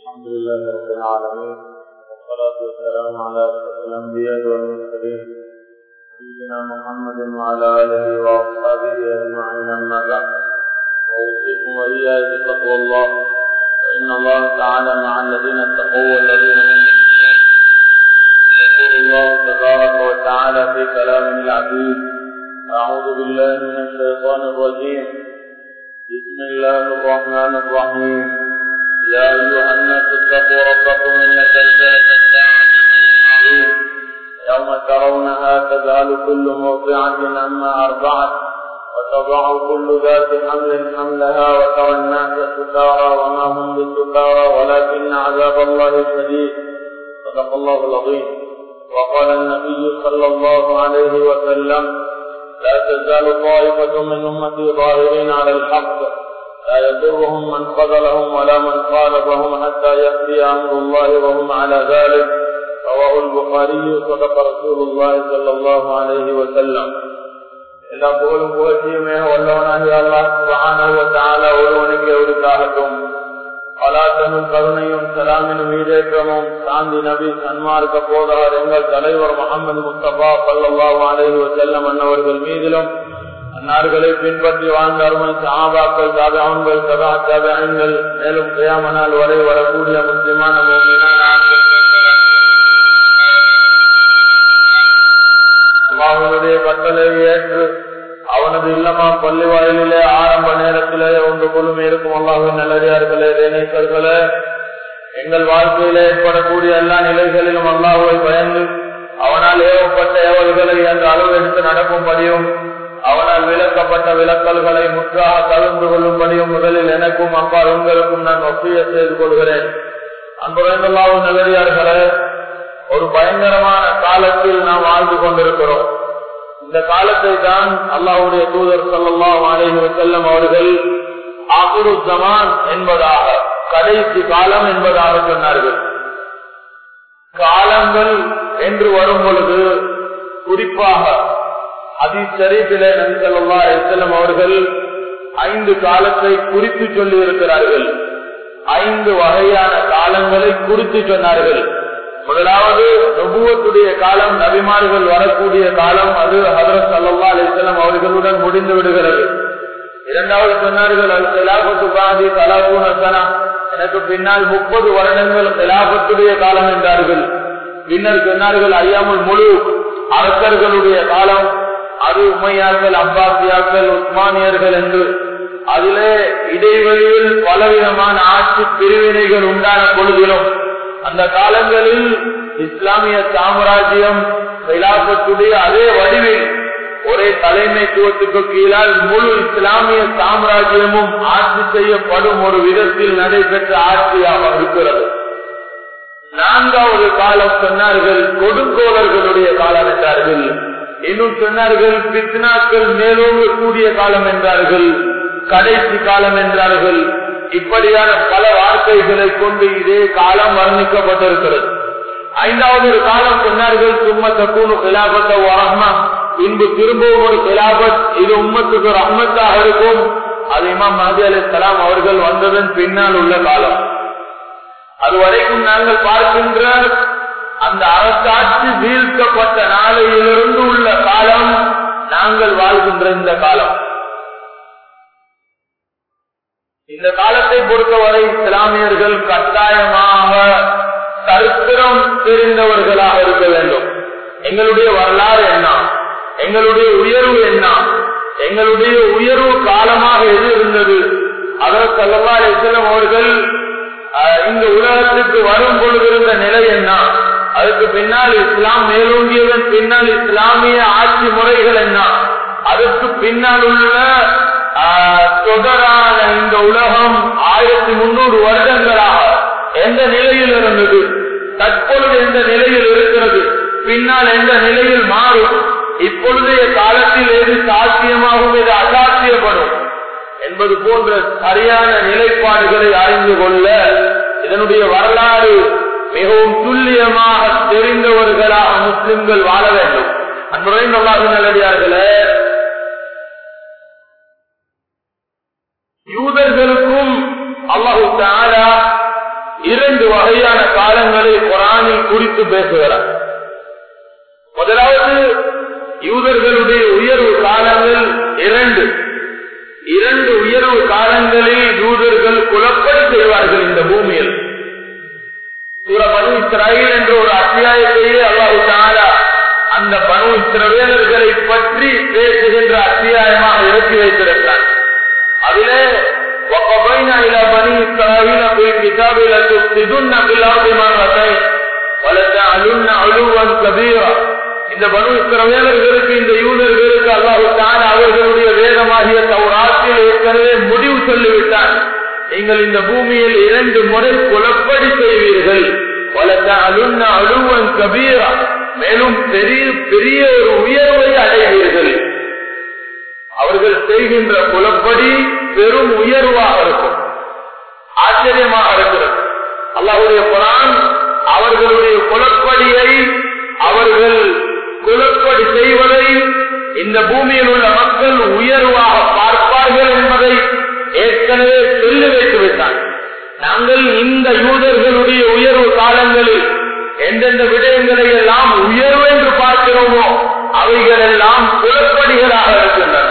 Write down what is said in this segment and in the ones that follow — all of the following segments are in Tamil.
الحمد لله رب العالمين والصلاة والسلام على أشرف الأنبياء والمرسلين سيدنا محمد وعلى آله وأصحابه أجمعين أما بعد وأوصيكم وإياي بتقوى الله فإن الله تعالى مع الذين اتقوا والذين هم محسنين يقول الله تبارك وتعالى في كلامه العزيز أعوذ بالله من الشيطان الرجيم بسم الله الرحمن الرحيم يا أيها الناس اتقوا ربكم إن زلزلة الساعة شيء عظيم يوم ترونها تذهل كل مرضعة عما أرضعت وتضع كل ذات حمل حملها وترى الناس سكارى وما هم بسكارى ولكن عذاب الله شديد صدق الله العظيم وقال النبي صلى الله عليه وسلم لا تزال طائفة من أمتي ظاهرين على الحق لا يضرهم من خذلهم ولا من خالفهم حتى يأتي أمر الله وهم على ذلك رواه البخاري صدق رسول الله صلى الله عليه وسلم எல்லா புகழும் புகழ்ச்சியுமே வல்லவனாகி அல்லாஹ் சுபஹானஹு வ தஆலா ஒருவனுக்கு உரித்தாகட்டும் அலாத்தனும் கருணையும் சலாமினும் ஈடேற்றமும் சாந்தி நபி சன்மார்க்க போதார் எங்கள் தலைவர் முகமது முஸ்தபா சல்லாஹூ அலைஹி வசல்லம் அன்னவர்கள் மீதிலும் அன்னார்களை பின்பற்றி வாழ்ந்த அருமை சாபாக்கள் தாபான்கள் சதா தபான்கள் மேலும் கியாமனால் வரை வரக்கூடிய முஸ்லிமான அல்லாஹனுடைய கட்டளை ஏற்று அவனது இல்லமா பள்ளி வாயிலே ஆரம்ப நேரத்திலே ஒன்று கொள்ளும் இருக்கும் அல்லாஹின் நல்லடியார்களே தேனேக்கர்களே எங்கள் வாழ்க்கையில ஏற்படக்கூடிய எல்லா நிலைகளிலும் அல்லாஹுவை பயந்து அவனால் ஏவப்பட்ட ஏவல்களை என்ற அளவு எடுத்து நடக்கும்படியும் அவனால் விளக்கப்பட்ட விளக்கல்களை முற்றாக கலந்து கொள்ளும்படியும் முதலில் எனக்கும் அப்பா உங்களுக்கும் நான் ஒப்பிய செய்து கொள்கிறேன் அன்புரைந்தல்லாவும் நல்லடியார்களே ஒரு பயங்கரமான காலத்தில் நாம் வாழ்ந்து கொண்டிருக்கிறோம் இந்த காலத்தை தான் அல்லாவுடைய தூதர் சல்லா அலைஹி செல்லம் அவர்கள் ஆகுரு ஜமான் என்பதாக கடைசி காலம் என்பதாக சொன்னார்கள் காலங்கள் என்று வரும் பொழுது குறிப்பாக அதிசரீபிலே நபி சொல்லா செல்லம் அவர்கள் ஐந்து காலத்தை குறித்து சொல்லி இருக்கிறார்கள் ஐந்து வகையான காலங்களை குறித்து சொன்னார்கள் முதலாவது நபுவத்துடைய காலம் நபிமார்கள் வரக்கூடிய காலம் அது ஹதரத் சல்லா அலிஸ்லாம் அவர்களுடன் முடிந்து விடுகிறது இரண்டாவது சொன்னார்கள் அது செலாபத்து பாதி தலாபூனசனா எனக்கு பின்னால் முப்பது வருடங்கள் செலாபத்துடைய காலம் என்றார்கள் பின்னர் சொன்னார்கள் ஐயாமுல் முழு அரசர்களுடைய காலம் அது உமையார்கள் அப்பாசியாக்கள் உஸ்மானியர்கள் என்று அதிலே இடைவெளியில் பலவிதமான ஆட்சி பிரிவினைகள் உண்டான பொழுதிலும் அந்த காலங்களில் இஸ்லாமிய சாம்ராஜ்யம் கைலாசத்துடைய அதே வடிவில் ஒரே தலைமைத்துவத்துக்கு கீழால் முழு இஸ்லாமிய சாம்ராஜ்யமும் ஆட்சி செய்யப்படும் ஒரு விதத்தில் நடைபெற்ற ஆட்சியாக இருக்கிறது நான்காவது காலம் சொன்னார்கள் கொடுங்கோலர்களுடைய காலம் என்றார்கள் இன்னும் சொன்னார்கள் பித்னாக்கள் மேலோங்கக்கூடிய காலம் என்றார்கள் கடைசி காலம் என்றார்கள் இப்படியான பல வார்த்தைகளை கொண்டு இதே காலம் வர்ணிக்கப்பட்டிருக்கிறது ஐந்தாவது ஒரு காலம் சொன்னார்கள் சும்ம தக்கூனு கிலாபத்த ரஹ்மா இன்பு திரும்பவும் ஒரு கிலாபத் இது உம்மத்துக்கு ரஹ்மத்தாக இருக்கும் அது இமாம் மஹதி அலி சலாம் அவர்கள் வந்ததன் பின்னால் உள்ள காலம் அது வரைக்கும் நாங்கள் பார்க்கின்ற அந்த அரசாட்சி வீழ்த்தப்பட்ட நாளையிலிருந்து உள்ள காலம் நாங்கள் வாழ்கின்ற இந்த காலம் இந்த காலத்தை பொறுத்தவரை இஸ்லாமியர்கள் கட்டாயமாக சரித்திரம் தெரிந்தவர்களாக இருக்க வேண்டும் எங்களுடைய வரலாறு என்ன எங்களுடைய உயர்வு என்ன எங்களுடைய உயர்வு காலமாக எது இருந்தது அதற்கு அல்லவா இஸ்லாம் அவர்கள் இந்த உலகத்துக்கு வரும் பொழுது இருந்த நிலை என்ன அதுக்கு பின்னால் இஸ்லாம் மேலோங்கியதன் பின்னால் இஸ்லாமிய ஆட்சி முறைகள் என்ன அதற்கு பின்னால் உள்ள தொடரான இந்த உலகம் ஆயிரத்தி முன்னூறு வருடங்களாக எந்த நிலையில் இருந்தது தற்பொழுது எந்த நிலையில் இருக்கிறது பின்னால் எந்த நிலையில் மாறும் இப்பொழுதைய காலத்தில் எது சாத்தியமாகும் எது அசாத்தியப்படும் என்பது போன்ற சரியான நிலைப்பாடுகளை அறிந்து கொள்ள இதனுடைய வரலாறு மிகவும் துல்லியமாக தெரிந்தவர்களாக முஸ்லிம்கள் வாழ வேண்டும் அன்புரை நல்லாக நல்லடியார்களே யூதர்களுக்கும் அல்லாஹு தாலா இரண்டு வகையான காலங்களை குரானில் குறித்து பேசுகிறார் முதலாவது யூதர்களுடைய உயர்வு காலங்கள் இரண்டு இரண்டு உயர்வு காலங்களில் யூதர்கள் குழப்படி செய்வார்கள் இந்த பூமியில் சூர பனு இஸ்ராயில் என்ற ஒரு அத்தியாயத்தையே அல்லாஹு தாலா அந்த பனு இஸ்ரவேலர்களை பற்றி பேசுகின்ற அத்தியாயமாக இறக்கி வைத்திருக்கிறார் அதிலே وقضينا إلى بني إسرائيل في الكتاب لتفسدن في الأرض مرتين ولتعلن علوا كبيرا இந்த பனு இஸ்ரவேலர்களுக்கு இந்த யூதர்களுக்கு அல்லாஹு தான அவர்களுடைய வேதமாகிய தௌராத்தில் ஏற்கனவே முடிவு சொல்லிவிட்டார் நீங்கள் இந்த பூமியில் இரண்டு முறை குழப்படி செய்வீர்கள் வளர்த்த அழுவன் கபீரா மேலும் பெரிய பெரிய ஒரு உயர்வை அடைவீர்கள் அவர்கள் செய்கின்ற குலப்படி பெரும் உயர்வாக இருக்கும் ஆச்சரியமாக இருக்கிறது அல்லாவுடைய குரான் அவர்களுடைய குலப்படியை அவர்கள் குலப்படி செய்வதை இந்த பூமியில் உள்ள மக்கள் உயர்வாக பார்ப்பார்கள் என்பதை ஏற்கனவே சொல்லி வைத்து விட்டார் நாங்கள் இந்த யூதர்களுடைய உயர்வு காலங்களில் எந்தெந்த விடயங்களை எல்லாம் உயர்வு என்று பார்க்கிறோமோ அவைகள் எல்லாம் குலப்படிகளாக இருக்கின்றன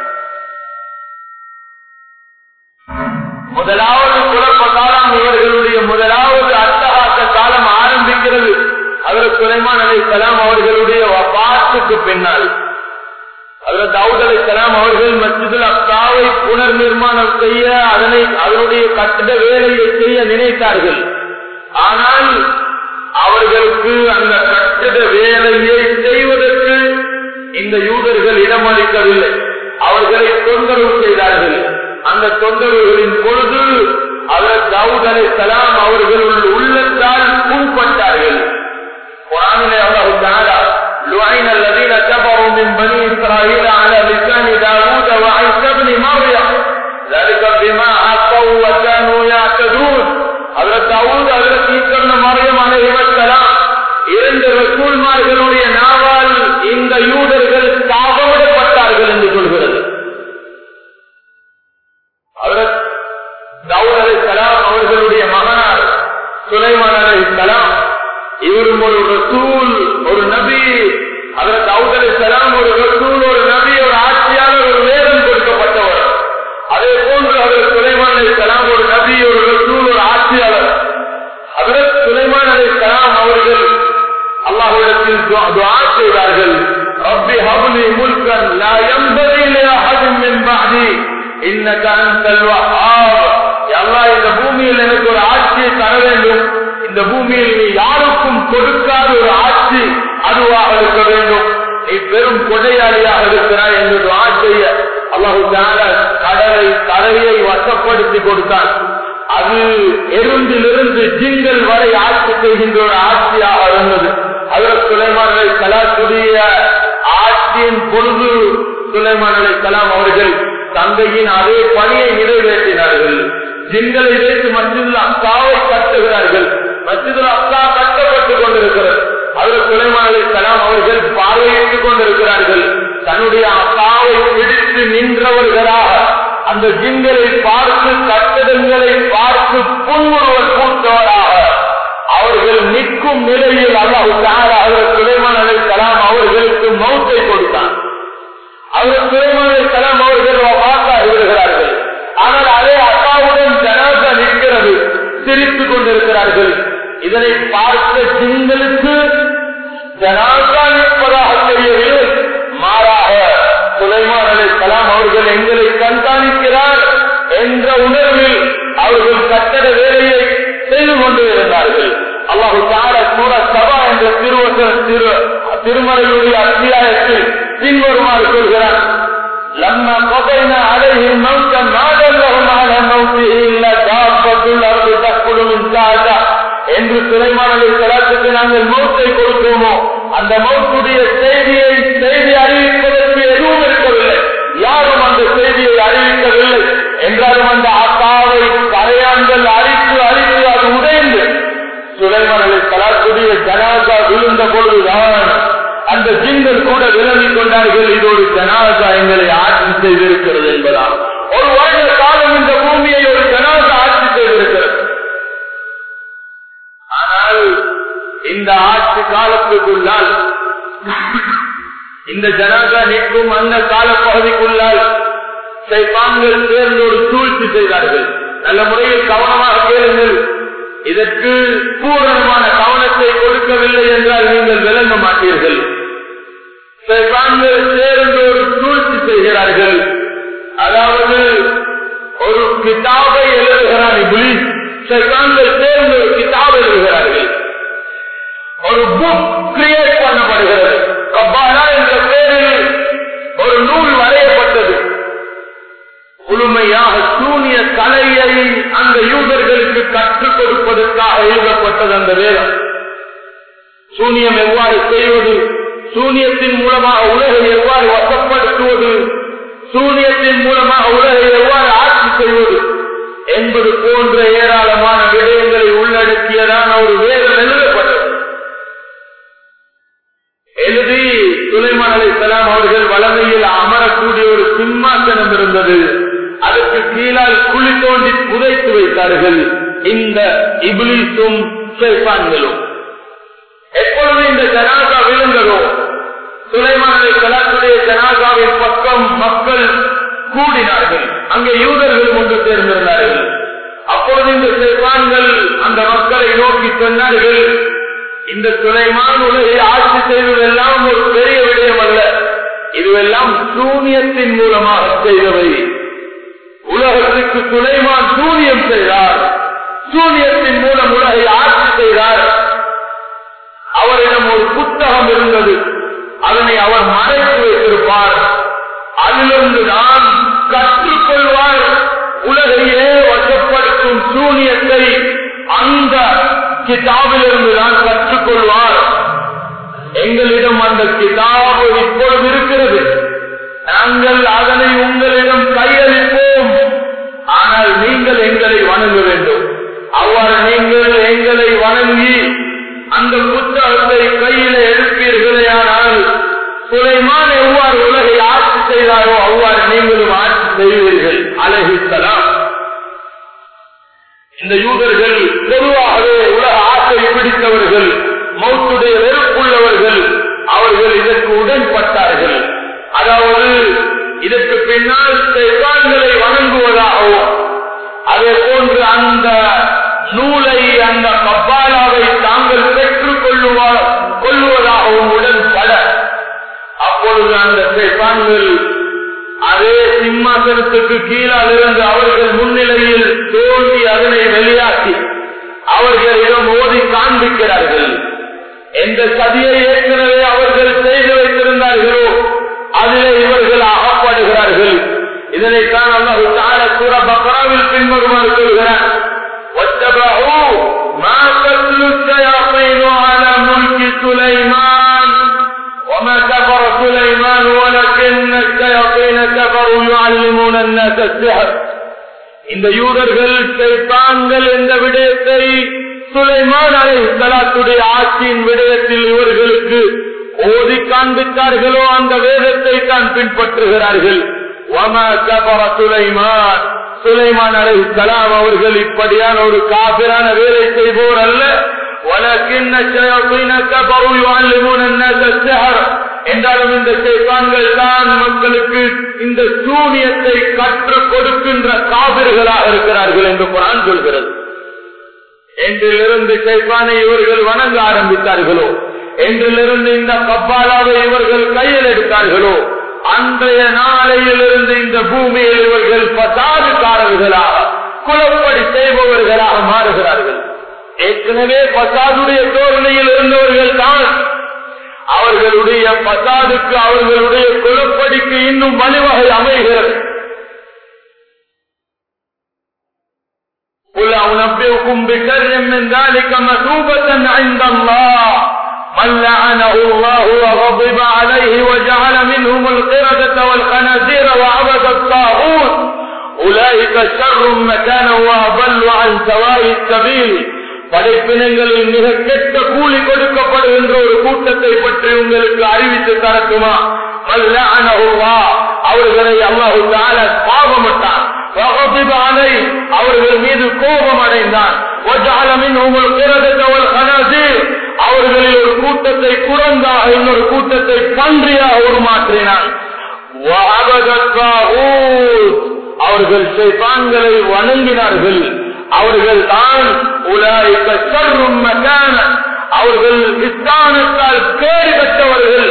முதலாவது குழப்ப காலம் இவர்களுடைய முதலாவது அட்டகாச காலம் ஆரம்பிக்கிறது அவர் சுலைமான் அலை கலாம் அவர்களுடைய பாட்டுக்கு பின்னால் அவர் தாவூத் அலை கலாம் அவர்கள் மஸ்ஜிதுல் அக்காவை புனர் நிர்மாணம் செய்ய அதனை அதனுடைய கட்டிட வேலையை செய்ய நினைத்தார்கள் ஆனால் அவர்களுக்கு அந்த கட்டிட வேலையை செய்வதற்கு இந்த யூதர்கள் இடமளிக்கவில்லை அவர்களை தொந்தரவு செய்தார்கள் அந்த தொந்தரவுகளின் பொழுது அவர் தாவூத் அலை கலாம் அவர்கள் உள்ளத்தால் புண்பட்டார்கள் குரானிலே அல்லாஹு தாலா لعن الذين كفروا من بني إسرائيل على لسان داوود وعيسى بن مريم ذلك بما عصوا وكانوا يعتدون அதில் தாவூத் அதில் சீக்கிரம் மரியம் அலைவலாம் இரண்டு ரசூல்மார்களுடைய நாவால் இந்த யூதர்கள் சாபமிடப்பட்டார்கள் என்று சொல்கிறது அவர் தாவூத் அலை கலாம் அவர்களுடைய மகனார் சுலைமான் அலை கலாம் இவரும் ஒரு ரசூல் ஒரு நபி அதில் தாவூத் அலை கலாம் ஒரு ரசூல் ஒரு நபி ஒரு ஆட்சியாளர் ஒரு வேதம் கொடுக்கப்பட்டவர் அதே போன்று அவர் சுலைமான் அலை கலாம் ஒரு நபி ஒரு ரசூல் ஒரு ஆட்சியாளர் அதற்கு சுலைமான் அலை கலாம் அவர்கள் அல்லாஹிடத்தில் துஆ செய்தார்கள் ரப்பி ஹப்லி முல்கன் லா யன்பகி லி அஹதின் மின் பஅதி இன்னக அன்தல் வஹ்ஹாப் யா அல்லாஹ் இந்த பூமியில் எனக்கு ஒரு ஆட்சியை தர வேண்டும் இந்த பூமியில் நீ யாருக்கும் கொடுக்காத ஒரு ஆட்சி அதுவாக இருக்க வேண்டும் நீ பெரும் கொடையாளியாக இருக்கிறாய் என்று துஆ செய்ய அல்லாஹு தஆலா கடலை தரையை வசப்படுத்தி கொடுத்தான் அது எருந்திலிருந்து ஜிங்கள் வரை ஆட்சி செய்கின்ற ஒரு ஆட்சியாக இருந்தது அதற்கு சுலைமானலை கலாத்துடைய ஆட்சியின் பொழுது சுலைமானலை கலாம் அவர்கள் தந்தையின் அதே பணியை நிறைவேற்றினார்கள் ஜிங்களை வைத்து மஸ்ஜிதுல் அக்காவை கட்டுகிறார்கள் மஸ்ஜிதுல் அக்கா கட்டப்பட்டுக் கொண்டிருக்கிறது அதில் சுலைமானலை கலாம் அவர்கள் பார்வையிட்டுக் கொண்டிருக்கிறார்கள் தன்னுடைய அக்காவை பிடித்து நின்றவர்களாக அந்த ஜிங்களை பார்த்து கட்டிடங்களை பார்த்து புன்முறுவல் பூத்தவராக அவர்கள் நிற்கும் நிலையில் அல்லாஹு அவர் சுலைமான் அலை கலாம் அவர்களுக்கு மௌத்தை கொடுத்தான் அவர் சுலைமான் அலை கலாம் அவர்கள் வாக்காகி விடுகிறார்கள் ஆனால் அதே அக்காவுடன் ஜனாதா நிற்கிறது சிரித்துக் கொண்டிருக்கிறார்கள் இதனை பார்த்த ஜிங்களுக்கு ஜனாதா நிற்பதாக தெரியவில்லை மாறாக சுலைமான் அலை கலாம் அவர்கள் எங்களை கண்காணிக்கிறார் என்ற உணர்வில் அவர்கள் கட்டட வேலையை செய்து கொண்டு இருந்தார்கள் அல்லாஹு தார சூர சபா என்ற திருவச திரு திருமலையுடைய அத்தியாயத்தில் பின்வருமாறு சொல்கிறார் لما قضينا عليه الموت ما دلهم على موته الا دابة الارض تأكل من ساعته என்று சுலைமானலை கலாத்துக்கு நாங்கள் மௌத்தை கொடுத்தோமோ அந்த மௌத்துடைய செய்தியை செய்தி அறிவிப்பதற்கு எதுவும் இருக்கவில்லை யாரும் அந்த செய்தியை அறிவிக்கவில்லை என்றாலும் அந்த அக்காவை கரையான்கள் அரித்து அரித்து அது உடைந்து சுலைமனலை கலாத்துடைய ஜனாசா விழுந்த பொழுதுதான் அந்த ஜிங்கள் கூட விளங்கிக் கொண்டார்கள் இது ஒரு ஜனாசா எங்களை ஆட்சி செய்திருக்கிறது என்பதால் ஒரு வருட காலம் இந்த பூமியை ஒரு ஜனாசா ஆட்சி செய்திருக்கிறது இந்த ஆட்சி காலத்துக்குள்ளால் இந்த ஜனாதா நிற்கும் அந்த காலப்பகுதிக்குள்ளால் சைப்பான்கள் சேர்ந்து ஒரு சூழ்ச்சி செய்தார்கள் நல்ல முறையில் கவனமாக கேளுங்கள் இதற்கு பூரணமான கவனத்தை கொடுக்கவில்லை என்றால் நீங்கள் விளங்க மாட்டீர்கள் சைப்பான்கள் சேர்ந்து ஒரு சூழ்ச்சி செய்கிறார்கள் அதாவது ஒரு கிதாபை எழுதுகிறார் இப்ளீஸ் சைத்தான்கள் சேர்ந்து ஒரு கிதாபை எழுதுகிறார்கள் ஒரு புக் கிரியேட் பண்ணப்படுகிறது கப்பாலா என்ற பெயரில் ஒரு நூல் வரையப்பட்டது முழுமையாக சூனிய கலையை அந்த யூதர்களுக்கு கற்றுக் கொடுப்பதற்காக எழுதப்பட்டது அந்த வேதம் சூனியம் எவ்வாறு செய்வது சூனியத்தின் மூலமாக உலகை எவ்வாறு வசப்படுத்துவது சூனியத்தின் மூலமாக உலகை எவ்வாறு ஆட்சி செய்வது என்பது போன்ற ஏராளமான விடயங்களை உள்ளடக்கியதான ஒரு வேதம் எழுதப்பட்டது எழுதி சுலைமான் அலை சலாம் அவர்கள் வளமையில் அமரக்கூடிய ஒரு சிம்மாசனம் இருந்தது அதற்கு கீழால் குழி தோண்டி புதைத்து வைத்தார்கள் இந்த இபிலிசும் ஷைபான்களும் எப்பொழுது இந்த ஜனாதா விழுந்ததோ சுலைமான் அலை சலாத்துடைய ஜனாதாவின் பக்கம் மக்கள் கூடினார்கள் அங்கே யூதர்கள் ஒன்று சேர்ந்திருந்தார்கள் அப்பொழுது இந்த ஷைபான்கள் அந்த மக்களை நோக்கி சொன்னார்கள் இந்த சுலைமான் உலகை ஆட்சி செய்வதெல்லாம் ஒரு பெரிய விடயம் அல்ல இதுவெல்லாம் சூனியத்தின் மூலமாக செய்தவை உலகத்துக்கு சுலைமான் சூனியம் செய்தார் சூனியத்தின் மூலம் உலகை ஆட்சி செய்தார் அவரிடம் ஒரு புத்தகம் இருந்தது அதனை அவர் மறைத்து வைத்திருப்பார் அதிலிருந்து தான் கற்றுக்கொள்வார் உலகையே வசப்படுத்தும் சூனியத்தை அந்த கிதாபிலிருந்து தான் கற்றுக்கொள்வார் எங்களிடம் அந்த கிதாபு இப்பொழுது இருக்கிறது நாங்கள் அதனை உங்களிடம் கையளிப்போம் ஆனால் நீங்கள் எங்களை வணங்க வேண்டும் அவ்வாறு நீங்கள் எங்களை வணங்கி அந்த புத்தகத்தை கையில எடுப்பீர்களே ஆனால் சுலைமான் எவ்வாறு உலகை ஆட்சி செய்தாரோ அவ்வாறு நீங்களும் ஆட்சி செய்வீர்கள் அழகித்தலாம் இந்த யூதர்கள் பொதுவாகவே உலக ஆசை பிடித்தவர்கள் மௌத்துடைய வெறுப்புள்ளவர்கள் அவர்கள் இதற்கு உடன்பட்டார்கள் அதாவது இதற்கு பின்னால் செவ்வான்களை வணங்குவதாகவும் அதே போன்று அந்த நூலை அந்த கப்பாலாவை தாங்கள் பெற்றுக் கொள்ளுவா கொள்ளுவதாகவும் உடன்பட அப்பொழுது அந்த செவ்வான்கள் அதே சிம்மாசனத்துக்கு கீழால் இருந்து அவர்கள் முன்னிலையில் தோண்டி அதனை வெளியாக்கி அவர்களிடம் ஓதி காண்பிக்கிறார்கள் எந்த சதியை ஏற்கனவே அவர்கள் செய்து வைத்திருந்தார்களோ அதிலே இவர்கள் அகப்படுகிறார்கள் இதனைத்தான் அல்லாஹு தார சூர பக்ராவில் பின்வருமாறு சொல்கிறார் واتبعوا ما تتلو الشياطين على ملك سليمان وما كفر سليمان ولكن الشياطين كفروا يعلمون الناس السحر இந்த யூதர்கள் சைத்தான்கள் என்ற விடயத்தை சுலைமான் அலை சலாத்துடைய ஆட்சியின் விடயத்தில் இவர்களுக்கு ஓதி காண்பித்தார்களோ அந்த வேதத்தை தான் பின்பற்றுகிறார்கள் சுலைமான் சுலைமான் அலை சலாம் அவர்கள் இப்படியான ஒரு காபிரான வேலை செய்வோர் அல்ல ولكن الشياطين كفروا يعلمون الناس السحر என்றாலும் இந்த சேத்தான்கள் தான் மக்களுக்கு இந்த சூனியத்தை கற்றுக் கொடுக்கின்ற காவிர்களாக இருக்கிறார்கள் என்று குரான் சொல்கிறது என்றிலிருந்து சேத்தானை இவர்கள் வணங்க ஆரம்பித்தார்களோ என்றிலிருந்து இந்த கப்பாலாவை இவர்கள் கையில் எடுத்தார்களோ அன்றைய நாளையிலிருந்து இந்த பூமியில் இவர்கள் பசாதுக்காரர்களாக குலப்படி செய்பவர்களாக மாறுகிறார்கள் ஏற்கனவே பசாதுடைய தோரணையில் இருந்தவர்கள் தான் அவர்களுடைய பசாதுக்கு அவர்களுடைய குலப்படிக்கு இன்னும் வழிவகை அமைகிறது قل أنبئكم بشر من ذلك مثوبة عند الله من لعنه الله وغضب عليه وجعل منهم القردة والخنازير وعبد الطاغوت أولئك شر مكانا وأضل عن سواء السبيل படைப்பினங்களில் மிக கெட்ட கூலி கொடுக்கப்படுகின்ற ஒரு கூட்டத்தை பற்றி உங்களுக்கு அறிவித்து தரட்டுமா அவர்களை அல்லாஹு பாவமட்டான் அவர்கள் மீது கோபம் அடைந்தான் அவர்கள் கூட்டத்தை குரங்காக இன்னொரு கூட்டத்தை பன்றியாக உருமாற்றினான் அவர்கள் ஷைத்தான்களை வணங்கினார்கள் அவர்கள் தான் உலாய்க்க சர்ரும் மகான அவர்கள் இஸ்தானத்தால் கேடு பெற்றவர்கள்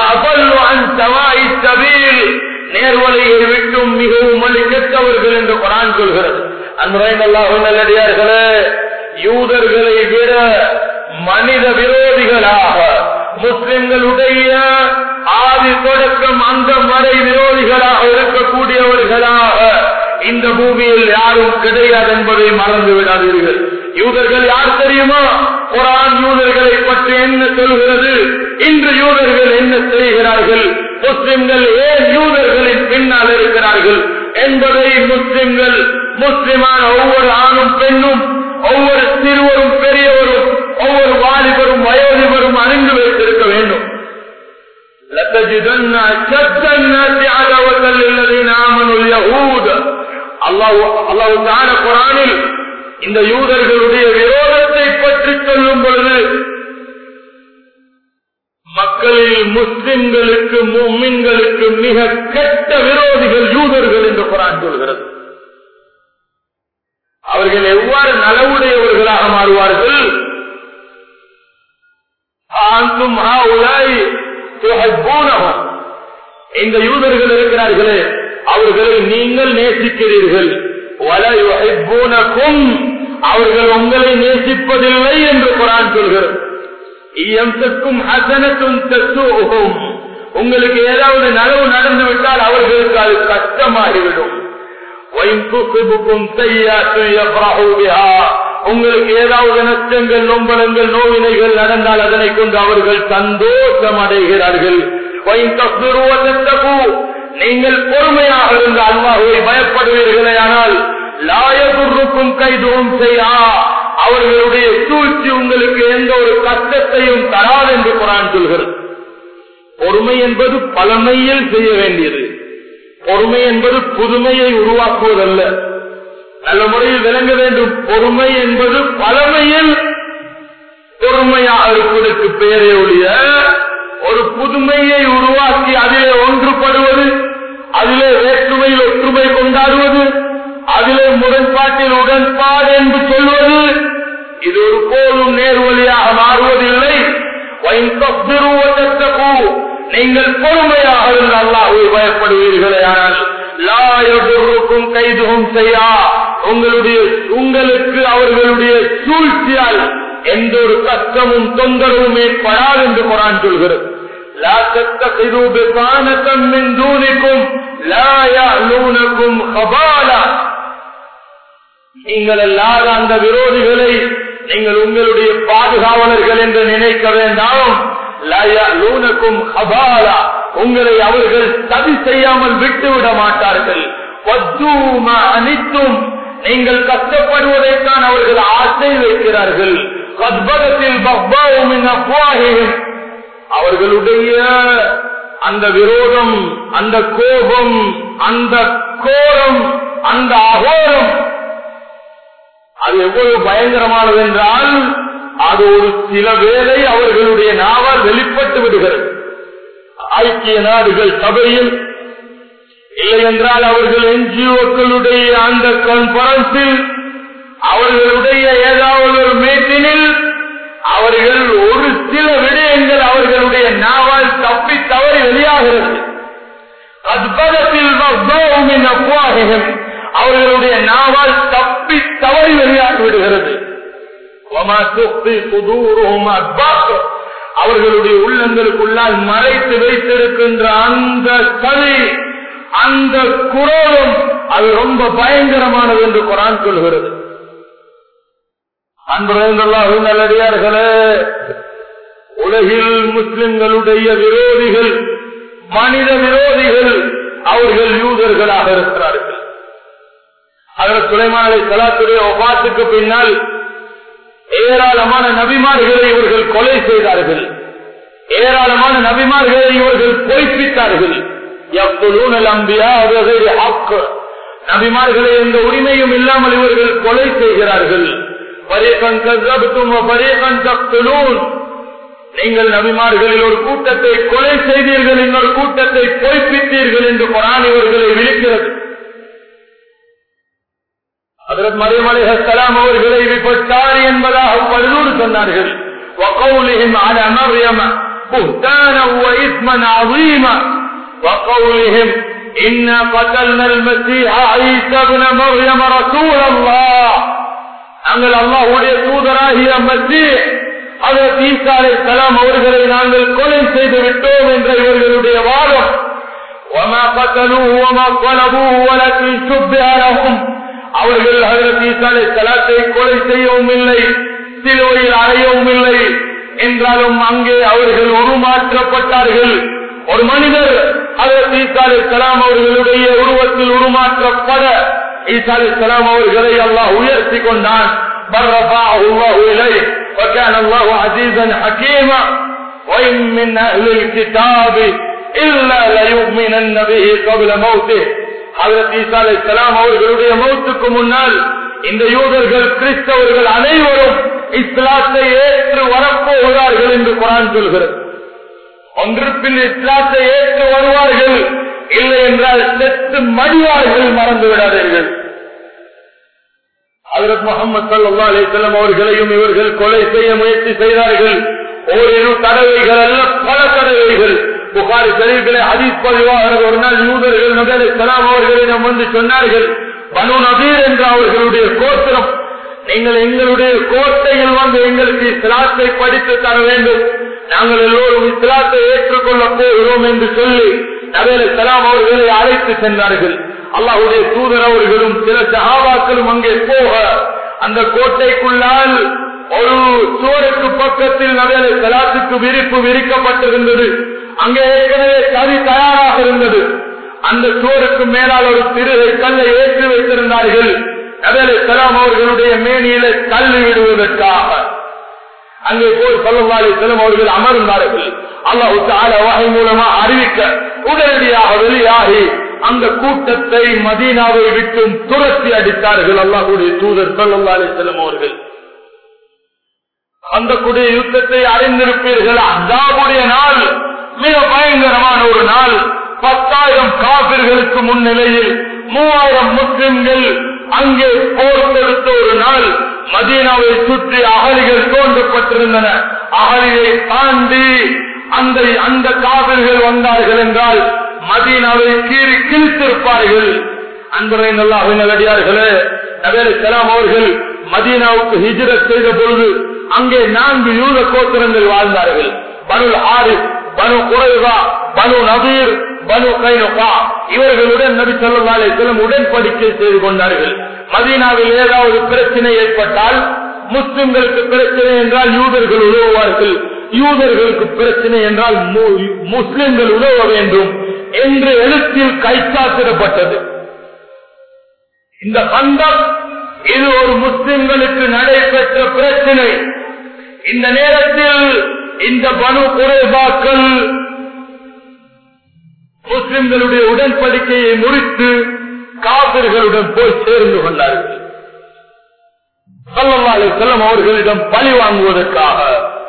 நேர்வழியை விட்டும் மிகவும் வழி கெட்டவர்கள் என்று குரான் சொல்கிறது அன்புரைநல்லாக நல்லடியார்களே யூதர்களை விட மனித விரோதிகளாக முஸ்லிம்களுடைய ஆதி தொடக்கம் அந்த மறை விரோதிகளாக இருக்கக்கூடியவர்களாக இந்த பூமியில் யாரும் கிடையாது என்பதை மறந்து விடாதீர்கள் யூதர்கள் யார் தெரியுமா குரான் யூதர்களை பற்றி என்ன சொல்கிறது இன்று யூதர்கள் என்ன செய்கிறார்கள் முஸ்லிம்கள் ஏன் யூதர்களின் பின்னால் இருக்கிறார்கள் என்பதை முஸ்லிம்கள் முஸ்லிமான ஒவ்வொரு ஆணும் பெண்ணும் ஒவ்வொரு சிறுவரும் பெரியவரும் ஒவ்வொரு வாலிபரும் வயோதிபரும் அறிந்து வைத்திருக்க வேண்டும் لتجدن أشد الناس عداوة للذين آمنوا اليهود الله الله تعالى குரானில் இந்த யூதர்களுடைய விரோதத்தை பற்றி சொல்லும் பொழுது மக்களில் முஸ்லிம்களுக்கு மும்மின்களுக்கு மிக கெட்ட விரோதிகள் யூதர்கள் என்று குரான் சொல்கிறது அவர்கள் எவ்வாறு நலவுடையவர்களாக மாறுவார்கள் இந்த யூதர்கள் இருக்கிறார்களே அவர்களை நீங்கள் நேசிக்கிறீர்கள் அவர்கள் உங்களை நேசிப்பதில்லை என்று குரான் சொல்கிறது இயம்சக்கும் ஹசனத்தும் தத்துவம் உங்களுக்கு ஏதாவது நலவு நடந்து விட்டால் அவர்களுக்கு அது கஷ்டமாகிவிடும் உங்களுக்கு ஏதாவது நஷ்டங்கள் நொம்பலங்கள் நோவினைகள் நடந்தால் அதனை கொண்டு அவர்கள் சந்தோஷம் அடைகிறார்கள் நீங்கள் பொறுமையாக இருந்த அல்லாஹுவை பயப்படுவீர்களே ஆனால் லாயகுருக்கும் கைதுவும் செய்யா அவர்களுடைய சூழ்ச்சி உங்களுக்கு எந்த ஒரு கஷ்டத்தையும் தராது என்று குரான் சொல்கிறது பொறுமை என்பது பழமையில் செய்ய வேண்டியது பொறுமை என்பது புதுமையை உருவாக்குவதல்ல நல்ல முறையில் விளங்க வேண்டும் பொறுமை என்பது பழமையில் பொறுமையாக இருப்பதற்கு பெயரே ஒழிய ஒரு புதுமையை உருவாக்கி அதிலே ஒன்றுபடுவது அதிலே வேற்றுமையில் ஒற்றுமை கொண்டாடுவது அதிலே முரண்பாட்டில் உடன்பாடு என்று சொல்வது இது ஒரு போலும் நேர்வழியாக மாறுவதில்லை நீங்கள் பொறுமையாக இருந்து அல்லாஹை பயப்படுவீர்களே ஆனால் லாயொருக்கும் கைதுகும் செய்யா உங்களுடைய உங்களுக்கு அவர்களுடைய சூழ்ச்சியால் எந்த ஒரு கஷ்டமும் தொந்தரவும் ஏற்படாது என்று குரான் சொல்கிறது لا تتخذوا بطانة من دونكم لا يعلونكم خبالا நீங்கள் எல்லார அந்த விரோதிகளை நீங்கள் உங்களுடைய பாதுகாவலர்கள் என்று நினைக்க வேண்டாம் லூனக்கும் ஹபாலா உங்களை அவர்கள் சதி செய்யாமல் விட்டுவிட மாட்டார்கள் அனைத்தும் நீங்கள் கஷ்டப்படுவதைத்தான் அவர்கள் ஆசை வைக்கிறார்கள் அவர்களுடைய அந்த விரோதம் அந்த கோபம் அந்த கோரம் அந்த அகோரம் அது எவ்வளவு பயங்கரமானது என்றால் அது ஒரு சில வேலை அவர்களுடைய நாவால் வெளிப்பட்டு விடுகிறது ஐக்கிய நாடுகள் சபையில் இல்லை என்றால் அவர்கள் என்ஜிஓக்களுடைய அந்த கான்பரன்ஸில் அவர்களுடைய ஏதாவது ஒரு மீட்டினில் அவர்கள் ஒரு சில விடயங்கள் அவர்களுடைய நாவால் தப்பி தவறி வெளியாகிறது அத்பதத்தில் அவர்களுடைய நாவால் தப்பி தவறி வெளியாகி விடுகிறது அவர்களுடைய உள்ளங்களுக்குள்ளால் மறைத்து வைத்திருக்கின்ற அந்த சதி அந்த குரோலம் அது ரொம்ப பயங்கரமானது என்று குரான் சொல்கிறது அன்புரைந்துள்ளார்கள் நல்லடியார்களே உலகில் முஸ்லிம்களுடைய விரோதிகள் மனித விரோதிகள் அவர்கள் யூதர்களாக இருக்கிறார்கள் அதில் சுலைமானை சலாத்துடைய ஒபாத்துக்கு பின்னால் ஏராளமான நபிமார்களை இவர்கள் கொலை செய்தார்கள் ஏராளமான நபிமார்களை இவர்கள் பொய்ப்பித்தார்கள் நபிமார்களை எந்த உரிமையும் இல்லாமல் இவர்கள் கொலை செய்கிறார்கள் நீங்கள் நபிமார்களில் ஒரு கூட்டத்தை கொலை செய்தீர்கள் இன்னொரு கூட்டத்தை பொய்ப்பித்தீர்கள் என்று குரான் இவர்களை விழிக்கிறது அதற்கு மரியமலைஹலாம் அவர்களை விபட்டார் என்பதாக பல்நூறு சொன்னார்கள் وقولهم على مريم بهتانا وإثما عظيما وقولهم إنا قتلنا المسيح عيسى ابن مريم رسول الله நாங்கள் அல்லாஹுடைய தூதராகிய மசீஹ் அதற்கு ஈசா அலைஹிஸ்ஸலாம் அவர்களை நாங்கள் கொலை செய்து விட்டோம் என்ற இவர்களுடைய வாதம் وما قتلوه وما طلبوه ولكن شبه لهم அவர்கள் ஹதரத் ஈசா அலைஹிஸ்ஸலாத்தை கொலை செய்யவும் இல்லை சிலுவையில் அறையவும் இல்லை என்றாலும் அங்கே அவர்கள் உருமாற்றப்பட்டார்கள் ஒரு மனிதர் ஹதரத் ஈசா அலைஹிஸ்ஸலாம் அவர்களுடைய உருவத்தில் உருமாற்றப்பட ஈசா அலைஹிஸ்ஸலாம் அவர்களை அல்லாஹ் உயர்த்தி கொண்டான் بل رفعه الله إليه وكان الله عزيزا حكيما وإن من أهل الكتاب إلا ليؤمنن به قبل موته ஹதரத் ஈசா அலைஹிஸ்ஸலாம் அவர்களுடைய மௌத்துக்கு முன்னால் இந்த யூதர்கள் கிறிஸ்தவர்கள் அனைவரும் இஸ்லாத்தை ஏற்று வரப்போகிறார்கள் என்று குரான் சொல்கிறது ஒன்று பின் இஸ்லாத்தை ஏற்று வருவார்கள் இல்லை என்றால் செத்து மடிவார்கள் மறந்து விடாதீர்கள் ஹதரத் முகமது சல்லா அலிசல்லம் அவர்களையும் இவர்கள் கொலை செய்ய முயற்சி செய்தார்கள் ஓரிரு தடவைகள் அல்ல பல தடவைகள் புகாரி ஷரீஃபிலே ஹதீஸ் பதிவாக ஒரு நாள் யூதர்கள் நபர் சலாம் அவர்களிடம் வந்து சொன்னார்கள் பனு நபீர் என்ற அவர்களுடைய கோத்திரம் நீங்கள் எங்களுடைய கோட்டையில் வந்து எங்களுக்கு இஸ்லாத்தை படித்து தர வேண்டும் நாங்கள் எல்லோரும் இஸ்லாத்தை ஏற்றுக்கொள்ள போகிறோம் என்று சொல்லி நபர் சலாம் அவர்களை அழைத்து சென்றார்கள் அல்லாஹுடைய தூதர் அவர்களும் சில சகாபாக்களும் அங்கே போக அந்த கோட்டைக்குள்ளால் ஒரு சுவருக்கு பக்கத்தில் நபேல சலாத்துக்கு விரிப்பு விரிக்கப்பட்டிருந்தது அங்கே ஏற்கனவே கவி தயாராக இருந்தது அந்த சுவருக்கு மேலால் ஒரு திருகை கல்லை ஏற்றி வைத்திருந்தார்கள் நபேல சலாம் அவர்களுடைய மேனியில தள்ளி விடுவதற்காக அங்கே போய் சொல்லவாளி செல்லும் அவர்கள் அமர்ந்தார்கள் அல்லாஹு தால வகை மூலமா அறிவிக்க உடனடியாக வெளியாகி அந்த கூட்டத்தை மதீனாவை விட்டும் துரத்தி அடித்தார்கள் அல்லாஹுடைய தூதர் சொல்லவாளி செல்லும் அவர்கள் அந்த குடிய யுத்தத்தை அறிந்திருப்பீர்கள் அதாவுடைய நாள் மிக பயங்கரமான ஒரு நாள் பத்தாயிரம் காபிர்களுக்கு முன்னிலையில் மூவாயிரம் முஸ்லிம்கள் அங்கே போர் தொடுத்த ஒரு நாள் மதீனாவை சுற்றி அகலிகள் தோன்றப்பட்டிருந்தன அகலியை தாண்டி அந்த அந்த காவிர்கள் வந்தார்கள் என்றால் மதீனாவை கீறி கிழித்திருப்பார்கள் அன்பரை நல்லா நல்லடியார்களே நவேல செலாம் அவர்கள் மதீனாவுக்கு ஹிஜரத் செய்த பொழுது அங்கே நான்கு யூத கோத்திரங்கள் வாழ்ந்தார்கள் பனு ஆரிஃப் பனு குறைவா பனு நபீர் பனு கைனுகா இவர்களுடன் நபி சொல்லி செல்லும் உடன்படிக்கை செய்து கொண்டார்கள் மதீனாவில் ஏதாவது பிரச்சனை ஏற்பட்டால் முஸ்லிம்களுக்கு பிரச்சனை என்றால் யூதர்கள் உதவுவார்கள் யூதர்களுக்கு பிரச்சனை என்றால் முஸ்லிம்கள் உதவ வேண்டும் என்று எழுத்தில் கைச்சாத்திடப்பட்டது இந்த பந்தம் இது ஒரு முஸ்லிம்களுக்கு நடைபெற்ற பிரச்சனை இந்த நேரத்தில் இந்த பனு குறைபாக்கள் முஸ்லிம்களுடைய உடன்படிக்கையை முறித்து காவிர்களுடன் போய் சேர்ந்து கொண்டார்கள் சொல்லவாலை செல்லம் அவர்களிடம் பழி வாங்குவதற்காக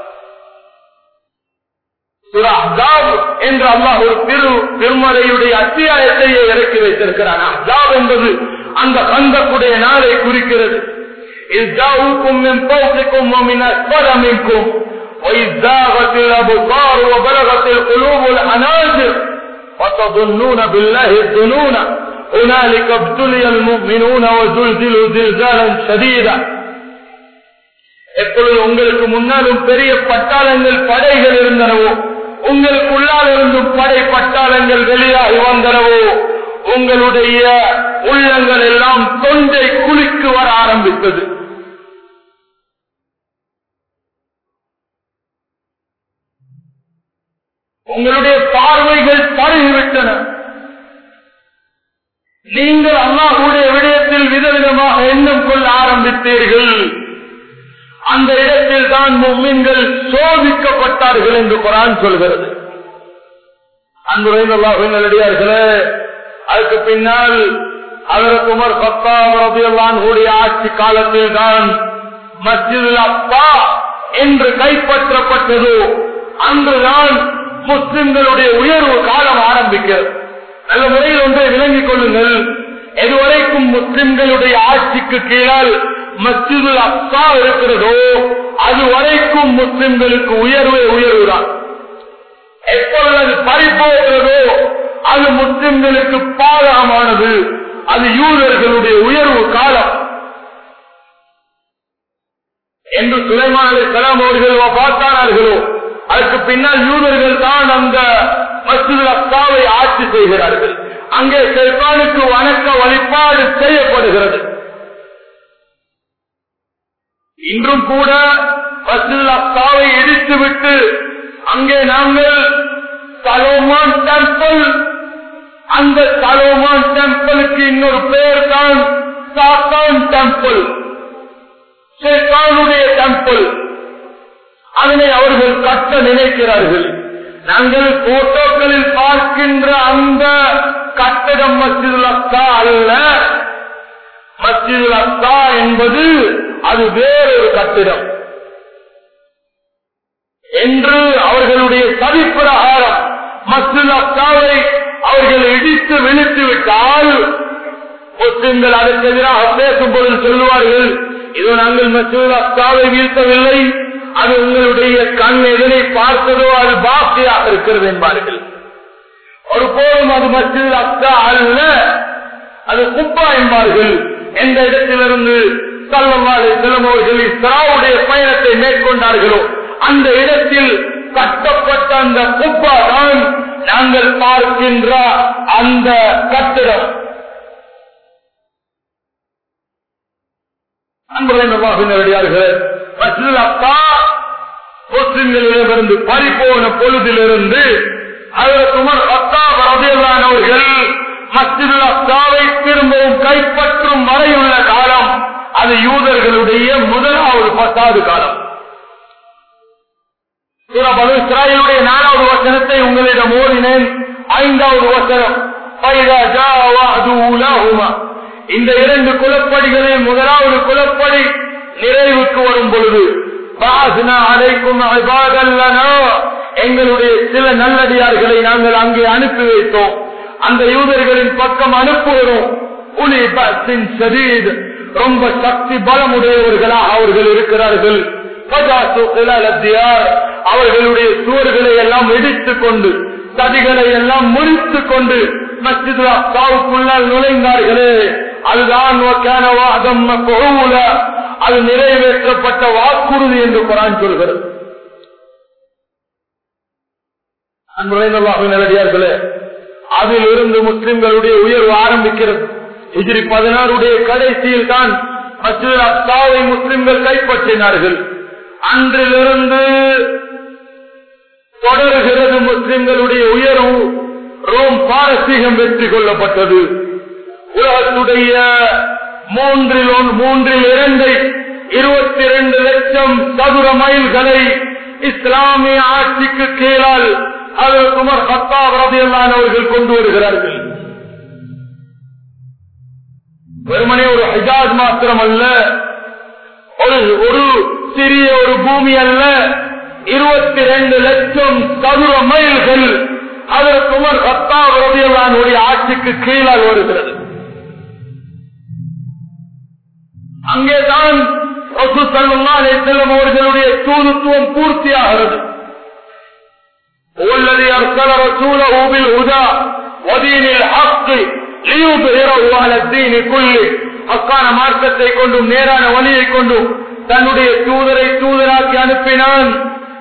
என்று அல்லாஹ் ஒரு திரு திருமறையுடைய அத்தியாயத்தையே இறக்கி வைத்திருக்கிறான் அஹாப் என்பது அந்த கந்தக்குடைய நாளை குறிக்கிறது إذ من فوقكم ومن أسفل منكم وإذ زاغت الأبصار وبلغت القلوب الحناجر وتظنون بالله الظنون هنالك ابتلي المؤمنون وزلزلوا زلزالا شديدا எப்பொழுது உங்களுக்கு முன்னாலும் பெரிய பட்டாளங்கள் படைகள் இருந்தனவோ உங்களுக்கு உள்ளால் இருந்தும் படை பட்டாளங்கள் வெளியாகி வந்தனவோ உங்களுடைய உள்ளங்கள் எல்லாம் தொண்டை குளிக்கு வர ஆரம்பித்தது உங்களுடைய பார்வைகள் பருகிவிட்டன நீங்கள் அல்லாஹுடைய விடயத்தில் விதவிதமாக எண்ணம் கொள்ள ஆரம்பித்தீர்கள் அந்த இடத்தில் தான் மீன்கள் சோதிக்கப்பட்டார்கள் என்று குரான் சொல்கிறது அன்புரையார்களே அதுக்கு பின்னால் அதற்கு உமர் பத்தாம் கூடிய ஆட்சி காலத்தில் தான் மஸ்ஜிதுல் அப்பா என்று கைப்பற்றப்பட்டதோ அன்றுதான் முஸ்லிம்களுடைய உயர்வு காலம் ஆரம்பிக்கிறது நல்ல முறையில் ஒன்றை விளங்கிக் கொள்ளுங்கள் எதுவரைக்கும் முஸ்லிம்களுடைய ஆட்சிக்கு கீழால் மஸ்ஜிதுல் அப்சா இருக்கிறதோ அதுவரைக்கும் முஸ்லிம்களுக்கு உயர்வே உயர்வுதான் எப்பொழுது அது பறிப்போகிறதோ அது முஸ்லிம்களுக்கு பாதகமானது அது யூதர்களுடைய உயர்வு காலம் என்று சுலைமான கலாம் அவர்கள் பார்த்தார்களோ அதுக்கு பின்னால் யூதர்கள் தான் அந்த மஸ்ஜித் அக்காவை ஆட்சி செய்கிறார்கள் அங்கே செல்வானுக்கு வணக்க வழிபாடு செய்யப்படுகிறது இன்றும் கூட மஸ்ஜித் அக்காவை இடித்துவிட்டு அங்கே நாங்கள் சலோமான் டெம்பிள் அந்த சலோமான் டெம்பிளுக்கு இன்னொரு பெயர் தான் சாத்தான் டெம்பிள் ஷேத்தானுடைய டெம்பிள் அதனை அவர்கள் கட்ட நினைக்கிறார்கள் நாங்கள் போட்டோக்களில் பார்க்கின்ற அந்த கட்டடம் மஸ்ஜிதுல் அக்கா அல்ல மஸ்ஜிதுல் அக்கா என்பது அது வேறொரு கட்டிடம் என்று அவர்களுடைய சதிப்பிரகாரம் மஸ்ஜித் அக்காவை அவர்கள் இடித்து விழித்து விட்டால் முஸ்லிம்கள் அதற்கு எதிராக பேசும் பொழுது சொல்லுவார்கள் இதோ நாங்கள் மசூல் அக்காவை வீழ்த்தவில்லை அது உங்களுடைய கண் எதனை பார்த்ததோ அது பாக்கியாக இருக்கிறது என்பார்கள் ஒரு போதும் அது மசூல் அக்கா அல்ல அது குப்பா என்பார்கள் எந்த இடத்திலிருந்து சல்லவாறு செல்லுமவர்கள் இஸ்ராவுடைய பயணத்தை மேற்கொண்டார்களோ அந்த இடத்தில் கட்டப்பட்ட அந்த குப்பா தான் நாங்கள் பார்க்கின்ற அந்த கட்டிடம் அன்புரையார்கள் முஸ்லிம்களிடமிருந்து பறிப்போன பொழுதிலிருந்து அதற்கு உமர் அத்தாப் ரதியல்லானவர்கள் மஸ்ஜிதுல் அத்தாவை திரும்பவும் கைப்பற்றும் வரையுள்ள காலம் அது யூதர்களுடைய முதலாவது பத்தாவது காலம் பனு இஸ்ராயலுடைய நாலாவது வசனத்தை உங்களிடம் ஓடினேன் ஐந்தாவது வசனம் இந்த இரண்டு குலப்படிகளில் முதலாவது குலப்படி நிறைவுக்கு வரும் பொழுது அழைக்கும் எங்களுடைய சில நல்லடியார்களை நாங்கள் அங்கே அனுப்பி வைத்தோம் அந்த யூதர்களின் பக்கம் அனுப்புகிறோம் உலி பத்தின் சதீத் ரொம்ப சக்தி பலமுடையவர்களாக அவர்கள் இருக்கிறார்கள் அவர்களுடைய சுவர்களை எல்லாம் இடித்துக் கொண்டு சதிகளை எல்லாம் முறித்துக் கொண்டு மஸ்ஜிது அக்காவுக்குள்ளால் நுழைந்தார்களே அதுதான் அது நிறைவேற்றப்பட்ட வாக்குறுதி என்று குரான் சொல்கிறது நல்லடியார்களே அதில் இருந்து முஸ்லிம்களுடைய உயர்வு ஆரம்பிக்கிறது இஜிரி பதினாறுடைய கடைசியில் தான் மஸ்ஜித் அக்காவை முஸ்லிம்கள் கைப்பற்றினார்கள் அன்றிலிருந்து தொடர்கிறது முஸ்லிம்களுடைய உயர்வு ரோம் பாரசீகம் வெற்றி கொள்ளப்பட்டது உலகத்துடைய மூன்றில் மூன்றில் இரண்டை இருபத்தி இரண்டு லட்சம் சதுர மைல்களை இஸ்லாமிய ஆட்சிக்கு கீழால் அது குமர் சத்தாப் ரதியல்லானவர்கள் கொண்டு வருகிறார்கள் வெறுமனே ஒரு ஹிஜாஸ் மாத்திரம் அல்ல ஒரு ஒரு சிறிய ஒரு பூமி அல்ல இருபத்தி ரெண்டு லட்சம் சதுர மைல்கள் அதற்கு உமர் சத்தாப் ரதியல்லானுடைய ஆட்சிக்கு கீழால் வருகிறது அங்கேதான் செல்லும் அவர்களுடைய தூதுத்துவம் பூர்த்தியாகிறது والذي أرسل رسوله بالهدى ودين الحق ليظهره على الدين كله அக்கான மார்க்கத்தை கொண்டும் நேரான வழியை கொண்டும் தன்னுடைய தூதரை தூதராக்கி அனுப்பினான்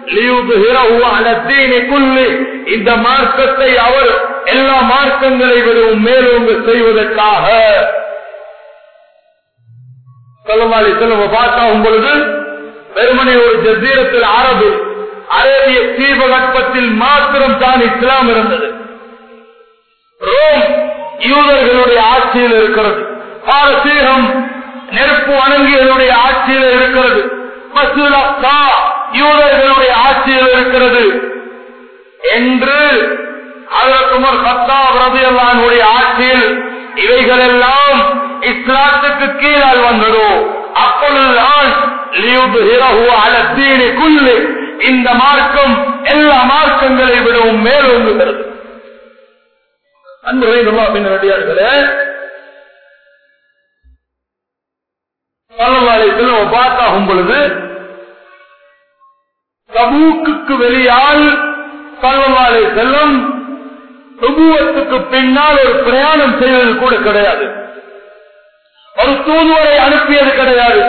இந்த மார்க்கத்தை அவர் எல்லா மார்க்கங்களை விடவும் மேலோங்க செய்வதற்காக சொல்லமாலி செல்வ பார்த்தாகும் பொழுது வெறுமனை ஒரு ஜசீரத்தில் அரபு அரேபிய தீபகற்பத்தில் மாத்திரம் தான் இஸ்லாம் இருந்தது ரோம் யூதர்களுடைய ஆட்சியில் இருக்கிறது பாரசீகம் நெருப்பு வணங்கியவருடைய ஆட்சியில் இருக்கிறது மசூலா யூதர்களுடைய ஆட்சியில் இருக்கிறது என்று அதற்குமர் சத்தா பிரதியல்லானுடைய ஆட்சியில் இவைகள் எல்லாம் இஸ்லாத்துக்கு கீழால் வந்ததோ அப்பொழுதுதான் லியுத்ஹிரஹு அலா தீனி குல்லி இந்த மார்க்கம் எல்லா மார்க்கங்களை விடவும் மேலோங்குகிறது அன்புரை பின்னடியார்களே பல்லவாலயத்தில் பார்த்தாகும் பொழுது சமூக்குக்கு வெளியால் பல்லவாலை செல்லும் சுபுவத்துக்கு பின்னால் ஒரு பிரயாணம் செய்வது கூட கிடையாது ஒரு தூதுவரை அனுப்பியது கிடையாது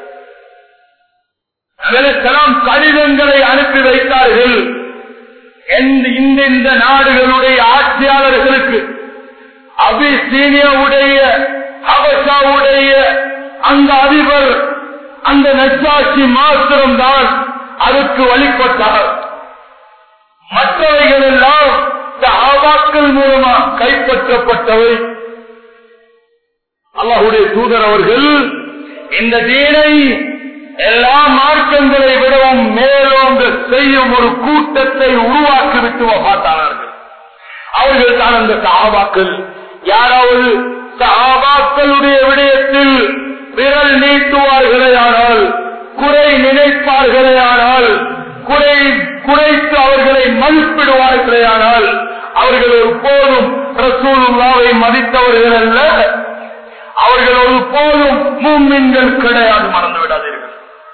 அதற்கெல்லாம் கடிதங்களை அனுப்பி வைத்தார்கள் இந்த இந்த நாடுகளுடைய ஆட்சியாளர்களுக்கு அபிசீனியாவுடைய அவசாவுடைய அந்த அதிபர் அந்த நச்சாட்சி மாத்திரம்தான் அதுக்கு வழிபட்டார் மற்றவைகள் எல்லாம் ஆவாக்கள் மூலமா கைப்பற்றப்பட்டவை அல்லாஹுடைய தூதர் அவர்கள் இந்த தீனை எல்லா மார்க்கங்களை விடவும் மேலோங்க செய்யும் ஒரு கூட்டத்தை உருவாக்கிவிட்டு பார்த்தார்கள் அவர்கள் தான் அந்த சஹாபாக்கள் யாராவது சஹாபாக்களுடைய விடயத்தில் விரல் நீட்டுவார்களே ஆனால் குறை நினைப்பார்களே ஆனால் குறை குறைத்து அவர்களை மதிப்பிடுவார்களே ஆனால் அவர்கள் ஒரு போதும் ரசூலுல்லாவை மதித்தவர்கள் அல்ல அவர்கள் ஒரு போதும் மூமின்கள் கிடையாது மறந்து விடாதீர்கள்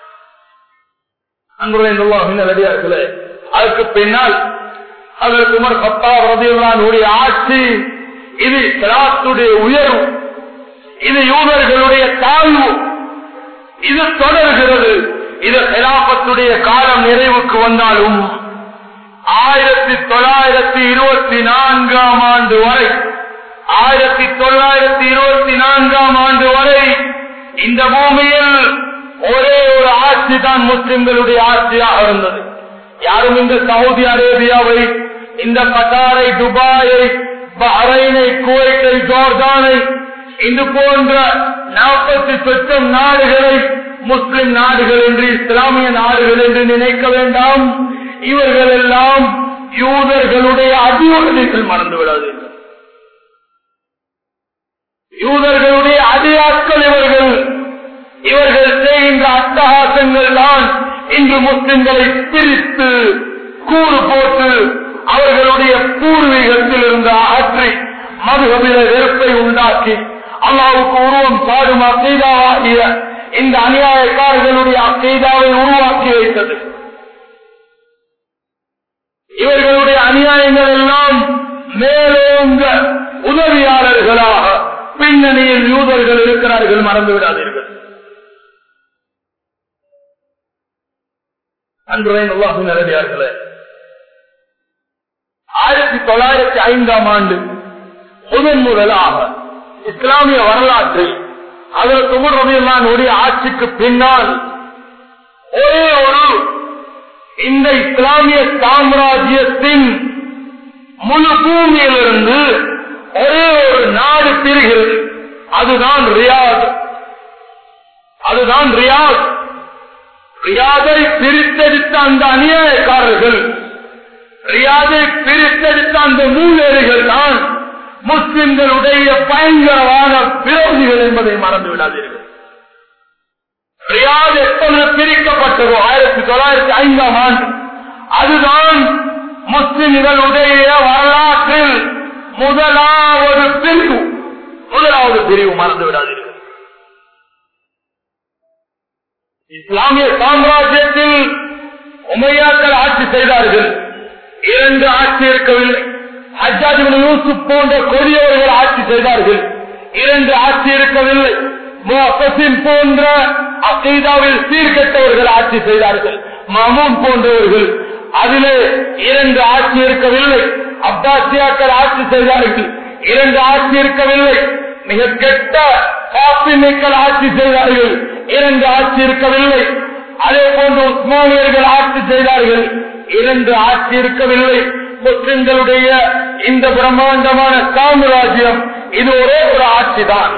அன்புடைய அதுக்கு பின்னால் அதற்கு உமர் பத்தா ரதியுடைய ஆட்சி இது கிராத்துடைய உயர்வு இது யூதர்களுடைய தாழ்வு இது தொடர்கிறது இது கிலாபத்துடைய காலம் நிறைவுக்கு வந்தாலும் ஆயிரத்தி தொள்ளாயிரத்தி இருபத்தி நான்காம் ஆண்டு வரை ஆயிரத்தி தொள்ளாயிரத்தி இருபத்தி நான்காம் ஆண்டு வரை இந்த பூமியில் ஒரே ஒரு ஆட்சி தான் முஸ்லிம்களுடைய ஆட்சியாக இருந்தது யாரும் இந்த சவுதி அரேபியாவை இந்த கட்டாரை துபாயை பஹரைனை குவைத்தை ஜோர்தானை இது போன்ற நாற்பத்தி சொச்சம் நாடுகளை முஸ்லிம் நாடுகள் என்று இஸ்லாமிய நாடுகள் என்று நினைக்க வேண்டாம் இவர்கள் எல்லாம் யூதர்களுடைய அடியோடுகள் மறந்து விடாதீர்கள் யூதர்களுடைய அடியாட்கள் இவர்கள் இவர்கள் செய்கின்ற அட்டகாசங்கள் தான் இன்று முஸ்லிம்களை பிரித்து கூறு போட்டு அவர்களுடைய பூர்வீகத்தில் இருந்து அகற்றி மதுகபில வெறுப்பை உண்டாக்கி அல்லாவுக்கு உருவம் சாடும் அக்கீதாவாகிய இந்த அநியாயக்காரர்களுடைய அக்கீதாவை உருவாக்கி வைத்தது இவர்களுடைய அநியாயங்கள் எல்லாம் மேலோங்க உதவியாளர்களாக பின்னணியில் யூதர்கள் இருக்கிறார்கள் மறந்து விடாதீர்கள் அன்றைய நல்லடியார்களே ஆயிரத்தி தொள்ளாயிரத்தி ஐந்தாம் ஆண்டு முதன் முதலாக இஸ்லாமிய வரலாற்றில் அதற்கு உமர்வதியல்லானுடைய ஆட்சிக்கு பின்னால் ஒரே ஒரு இந்த இஸ்லாமிய சாம்ராஜ்யத்தின் முழு பூமியிலிருந்து ஒரே ஒரு நாடு பிரிகிறது அதுதான் ரியாத் அதுதான் ரியாத் ரியாதை பிரித்தெடுத்த அந்த அநியாயக்காரர்கள் ரியாதை பிரித்தெடுத்த அந்த மூவேறிகள் தான் முஸ்லிம்களுடைய பயங்கரமான விரோதிகள் என்பதை மறந்து விடாதீர்கள் ரியாத் எப்பொழுது பிரிக்கப்பட்டதோ ஆயிரத்தி தொள்ளாயிரத்தி ஐந்தாம் ஆண்டு அதுதான் முஸ்லிம்களுடைய வரலாற்றில் முதலாவது பிரிவு முதலாவது பிரிவு மறந்து விடாதீர்கள் இஸ்லாமிய சாம்ராஜ்யத்தில் உமையாக்கள் ஆட்சி செய்தார்கள் இரண்டு ஆட்சி இருக்கவில்லை ஹஜ்ஜாஜ் யூசுப் போன்ற கொடியவர்கள் ஆட்சி செய்தார்கள் இரண்டு ஆட்சி இருக்கவில்லை முஹசின் போன்ற அகீதாவில் சீர்கெட்டவர்கள் ஆட்சி செய்தார்கள் மமூன் போன்றவர்கள் அதிலே இரண்டு ஆட்சி இருக்கவில்லை அப்பாசியாக்கள் ஆட்சி செய்தார்கள் இரண்டு ஆட்சி இருக்கவில்லை மிக கெட்ட காப்பிமைக்கள் ஆட்சி செய்தார்கள் இரண்டு ஆட்சி இருக்கவில்லை அதே போன்று உஸ்மானியர்கள் ஆட்சி செய்தார்கள் இரண்டு ஆட்சி இருக்கவில்லை முஸ்லிம்களுடைய இந்த பிரம்மாண்டமான சாம்ராஜ்யம் இது ஒரே ஒரு ஆட்சி தான்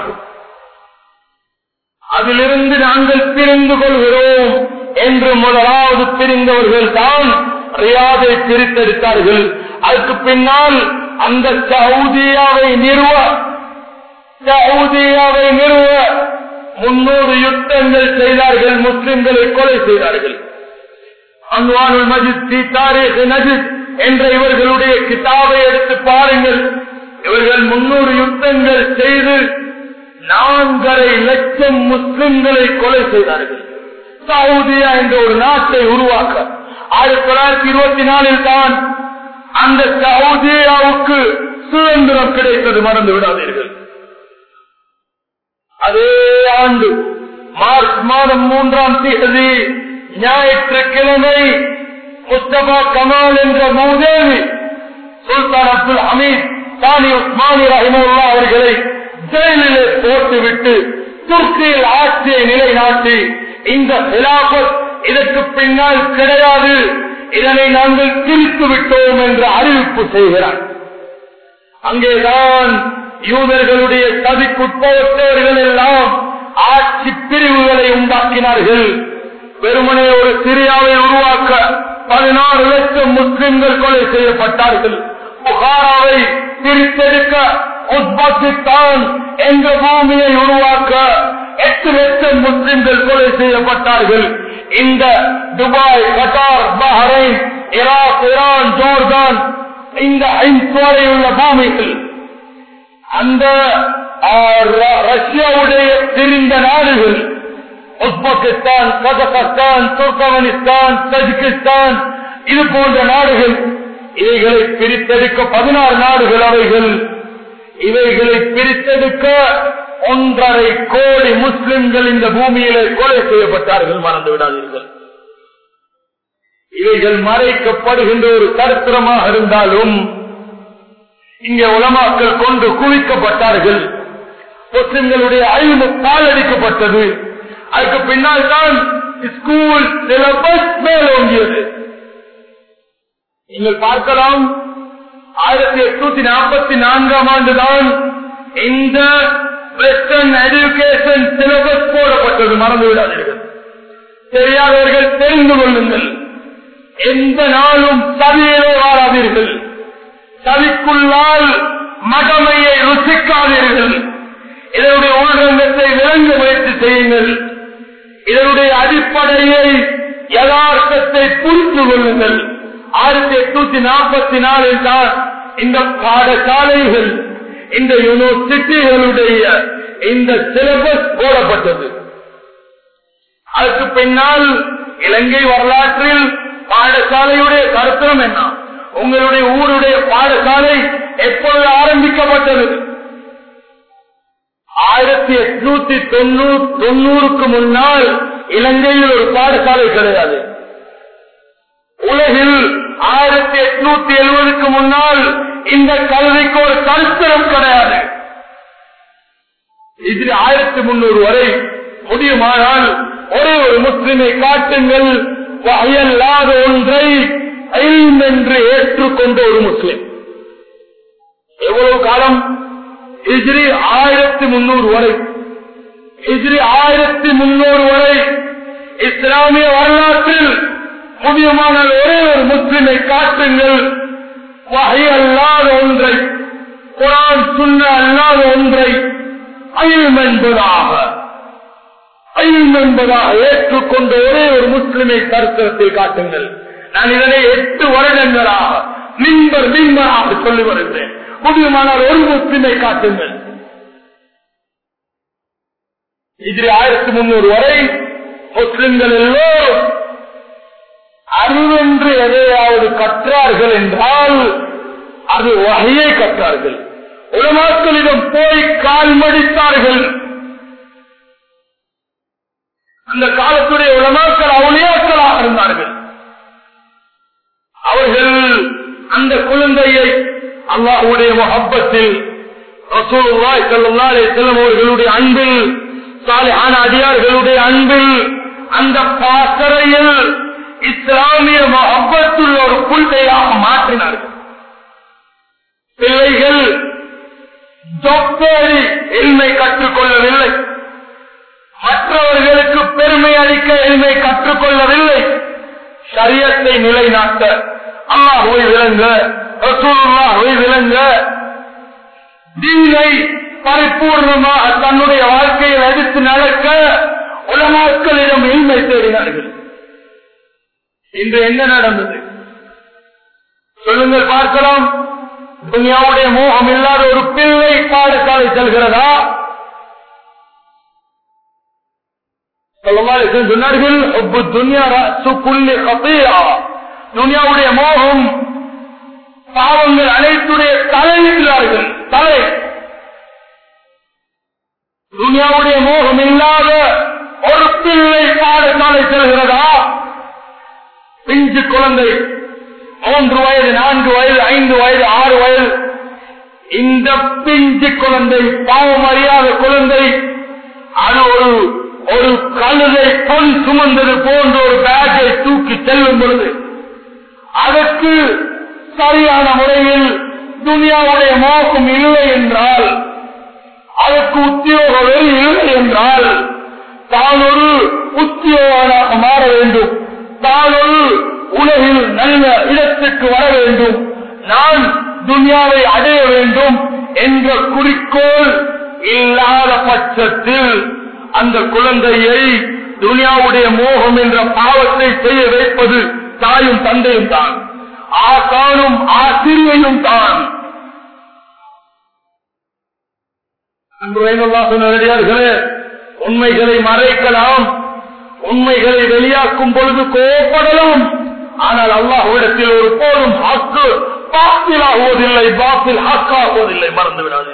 அதிலிருந்து நாங்கள் பிரிந்து கொள்கிறோம் என்று முதலாவது பிரிந்தவர்கள் தான் ரியாதை பிரித்தெடுத்தார்கள் அதுக்கு பின்னால் அந்த சவுதியாவை நிறுவ சவுதியாவை நிறுவ முன்னூறு யுத்தங்கள் செய்தார்கள் முஸ்லிம்களை கொலை செய்தார்கள் அன்வானுல் மஜித் தி தாரீக் நஜித் என்ற இவர்களுடைய கிதாபை எடுத்து பாருங்கள் இவர்கள் முன்னூறு யுத்தங்கள் செய்து நான்கரை லட்சம் முஸ்லிம்களை கொலை செய்தார்கள் சவுதியா என்ற ஒரு நாட்டை உருவாக்க ஆயிரத்தி தொள்ளாயிரத்தி இருபத்தி நாலில் தான் அந்த சவுதியாவுக்கு சுதந்திரம் கிடைத்தது மறந்து விடாதீர்கள் அதே ஆண்டு மார்ச் மாதம் மூன்றாம் தேதி ஞாயிற்றுக்கிழமை முஸ்தபா கமால் என்ற மூதேவி சுல்தான் அப்துல் ஹமீத் சானி உஸ்மானி ரஹிமுல்லா அவர்களை ஜெயிலிலே போட்டுவிட்டு துர்க்கியில் ஆட்சியை நிலைநாட்டி இந்த ஹிலாபத் இதற்கு பின்னால் கிடையாது இதனை நாங்கள் திரித்து விட்டோம் என்று அறிவிப்பு செய்கிறார் அங்கேதான் யூதர்களுடைய சதிக்குட்பட்டவர்கள் எல்லாம் ஆட்சி பிரிவுகளை உண்டாக்கினார்கள் வெறுமனே ஒரு சிரியாவை உருவாக்க பதினாறு லட்சம் முஸ்லிம்கள் கொலை செய்யப்பட்டார்கள் புகாராவை பிரித்தெடுக்க உஸ்பாகிஸ்தான் என்ற பூமியை உருவாக்க எட்டு லட்சம் முஸ்லிம்கள் கொலை செய்யப்பட்டார்கள் இந்த Dubai Qatar Bahrain Iraq Iran Jordan இந்த ஐந்து உள்ள பூமிகள் அந்த ரஷ்யாவுடைய பிரிந்த நாடுகள் உஸ்பெகிஸ்தான் கஜகஸ்தான் துர்கமனிஸ்தான் தஜிகிஸ்தான் இது போன்ற நாடுகள் இவைகளை பிரித்தெடுக்க பதினாறு நாடுகள் அவைகள் இவைகளை பிரித்தெடுக்க ஒன்றரை கோடி முஸ்லிம்கள் இந்த பூமியிலே கொலை செய்யப்பட்டார்கள் மறந்து விடாதீர்கள் இவைகள் மறைக்கப்படுகின்ற ஒரு சரித்திரமாக இருந்தாலும் இங்கே உலமாக்கள் கொண்டு குவிக்கப்பட்டார்கள் முஸ்லிம்களுடைய அழிவு பாலடிக்கப்பட்டது அதுக்கு பின்னால் தான் ஸ்கூல் சிலபஸ் மேலோங்கியது நீங்கள் பார்க்கலாம் ஆயிரத்தி எட்நூத்தி நாற்பத்தி நான்காம் ஆண்டு தான் இந்த வெஸ்டர்ன் எஜுகேஷன் சிலபஸ் போடப்பட்டது மறந்து விடாதீர்கள் தெரியாதவர்கள் தெரிந்து கொள்ளுங்கள் எந்த நாளும் சதியிலே வாழாதீர்கள் சதிக்குள்ளால் மகமையை ருசிக்காதீர்கள் இதனுடைய உள்ரங்கத்தை விளங்க முயற்சி செய்யுங்கள் இதனுடைய அடிப்படையை யதார்த்தத்தை புரிந்து கொள்ளுங்கள் ஆயிரத்தி எட்நூத்தி நாற்பத்தி நாலில் தான் இந்த பாடசாலைகள் இந்த யூனிவர்சிட்டிகளுடைய இந்த சிலபஸ் போடப்பட்டது அதுக்கு பின்னால் இலங்கை வரலாற்றில் பாடசாலையுடைய கருத்தம் என்ன உங்களுடைய ஊருடைய பாடசாலை எப்பொழுது ஆரம்பிக்கப்பட்டது ஆயிரத்தி எட்நூத்தி தொண்ணூறு தொண்ணூறுக்கு முன்னால் இலங்கையில் ஒரு பாடசாலை கிடையாது உலகில் ஆயிரத்தி எட்நூத்தி எழுபதுக்கு முன்னால் இந்த கல்விக்கு ஒரு சரித்திரம் கிடையாது இது ஆயிரத்தி முன்னூறு வரை முடியுமானால் ஒரே ஒரு முஸ்லிமை காட்டுங்கள் வகையல்லாத ஒன்றை ஐம் என்று ஏற்றுக்கொண்ட ஒரு முஸ்லிம் எவ்வளவு காலம் இஜ்ரி ஆயிரத்தி முன்னூறு வரை இஜ்ரி ஆயிரத்தி முன்னூறு வரை இஸ்லாமிய வரலாற்றில் முடியுமான ஒரே ஒரு முஸ்லிமை காட்டுங்கள் வகை அல்லாத ஒன்றை குரான் சுண்ண அல்லாத ஒன்றை அயில்ம் என்பதாக அயில்ம் என்பதாக ஏற்றுக்கொண்ட ஒரே ஒரு முஸ்லிமை சரித்திரத்தில் காட்டுங்கள் நான் இதனை எட்டு வருடங்களாக மின்பர் மின்பராக சொல்லி வருகிறேன் முடியுமானால் ஒரு முஸ்லிமை காட்டுங்கள் இதில் ஆயிரத்தி முன்னூறு வரை முஸ்லிம்கள் எல்லோரும் அறிவென்று எதையாவது கற்றார்கள் என்றால் அது வகையை கற்றார்கள் உலமாக்களிடம் போய் கால் மடித்தார்கள் அந்த காலத்துடைய உலமாக்கள் அவளியாக்களாக இருந்தார்கள் அவர்கள் அந்த குழந்தையை அல்லாஹுடைய முகப்பத்தில் ரசூலுல்லாஹி ஸல்லல்லாஹு அலைஹி வஸல்லம் அவர்களுடைய அன்பில் சாலிஹான அடியார்களுடைய அன்பில் அந்த பாசறையில் இஸ்லாமிய மொஹப்பத்துள்ள ஒரு புள்ளையாக மாற்றினார்கள் பிள்ளைகள் ஜொப்பேறி எளிமை கற்றுக்கொள்ளவில்லை மற்றவர்களுக்கு பெருமை அளிக்க எளிமை கற்றுக்கொள்ளவில்லை சரியத்தை நிலைநாட்ட அல்லாஹுவை விளங்க ரசூலுல்லாஹுவை விளங்க தீனை பரிபூர்ணமாக தன்னுடைய வாழ்க்கையில் எடுத்து நடக்க உலமாக்களிடம் இன்மை தேடினார்கள் இன்று என்ன நடந்தது சொல்லுங்கள் பார்க்கலாம் துனியாவுடைய மோகம் இல்லாத ஒரு பிள்ளை பாடசாலை செல்கிறதா சொன்னார்கள் துனியாவுடைய மோகம் பாவங்கள் அனைத்துடைய தலையிடுகிறார்கள் தலை துனியாவுடைய மோகம் இல்லாத ஒரு பிள்ளை பாடசாலை செல்கிறதா பிஞ்சு குழந்தை மூன்று வயது நான்கு வயது ஐந்து வயது ஆறு வயது இந்த பிஞ்சு குழந்தை பாவம் அறியாத குழந்தை அது ஒரு ஒரு கழுதை பொன் சுமந்தது போன்ற ஒரு பேக்கை தூக்கி செல்லும் பொழுது அதற்கு சரியான முறையில் துனியாவுடைய மோகம் இல்லை என்றால் அதற்கு உத்தியோக வெறி இல்லை என்றால் தான் ஒரு உத்தியோகனாக மாற வேண்டும் தான் ஒரு உலகில் நல்ல இடத்துக்கு வர வேண்டும் நான் துனியாவை அடைய வேண்டும் என்ற குறிக்கோள் இல்லாத பட்சத்தில் அந்த குழந்தையை துனியாவுடைய மோகம் என்ற பாவத்தை செய்ய வைப்பது தாயும் தந்தையும் தான் ஆசானும் ஆசிரியையும் தான் நேரடியார்களே உண்மைகளை மறைக்கலாம் உண்மைகளை வெளியாக்கும் பொழுது கோப்படலாம் ஆனால் அல்லாஹ்விடத்தில் ஒரு போதும் ஹக்கு பாத்திலாகுவதில்லை பாத்தில் ஹக்காகுவதில்லை மறந்து விடாது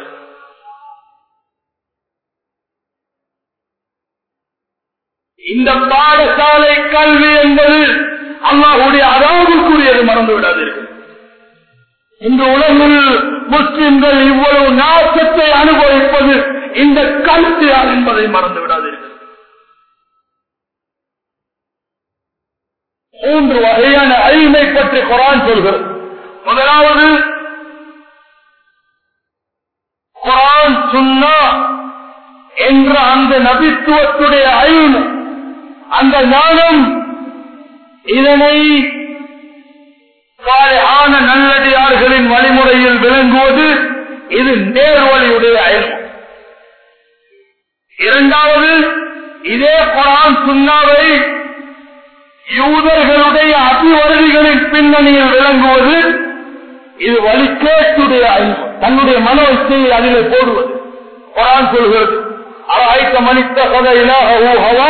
இந்த பாடசாலை கல்வி என்பது அல்லாஹுடைய அதாவுக்குரியது மறந்து விடாதீர்கள் இந்த உலகில் முஸ்லிம்கள் இவ்வளவு நாசத்தை அனுபவிப்பது இந்த கருத்தியால் என்பதை மறந்து விடாதீர்கள் மூன்று வகையான அழிமை பற்றி குரான் சொல்கிறது முதலாவது குரான் சுன்னா என்ற அந்த நபித்துவத்துடைய அழிவு அந்த ஞானம் இதனை ஆன நல்லடியார்களின் வழிமுறையில் விளங்குவது இது நேர்வழியுடைய அயல் இரண்டாவது இதே குரான் சுண்ணாவை யூதர்களுடைய அபிவருதிகளின் பின்னணியில் விளங்குவது இது வழிகேட்டுடைய அயல் தன்னுடைய மன இச்சையை அதிலே போடுவது குரான் சொல்கிறது அராய்த்த மனித கதை இலாக ஊஹவா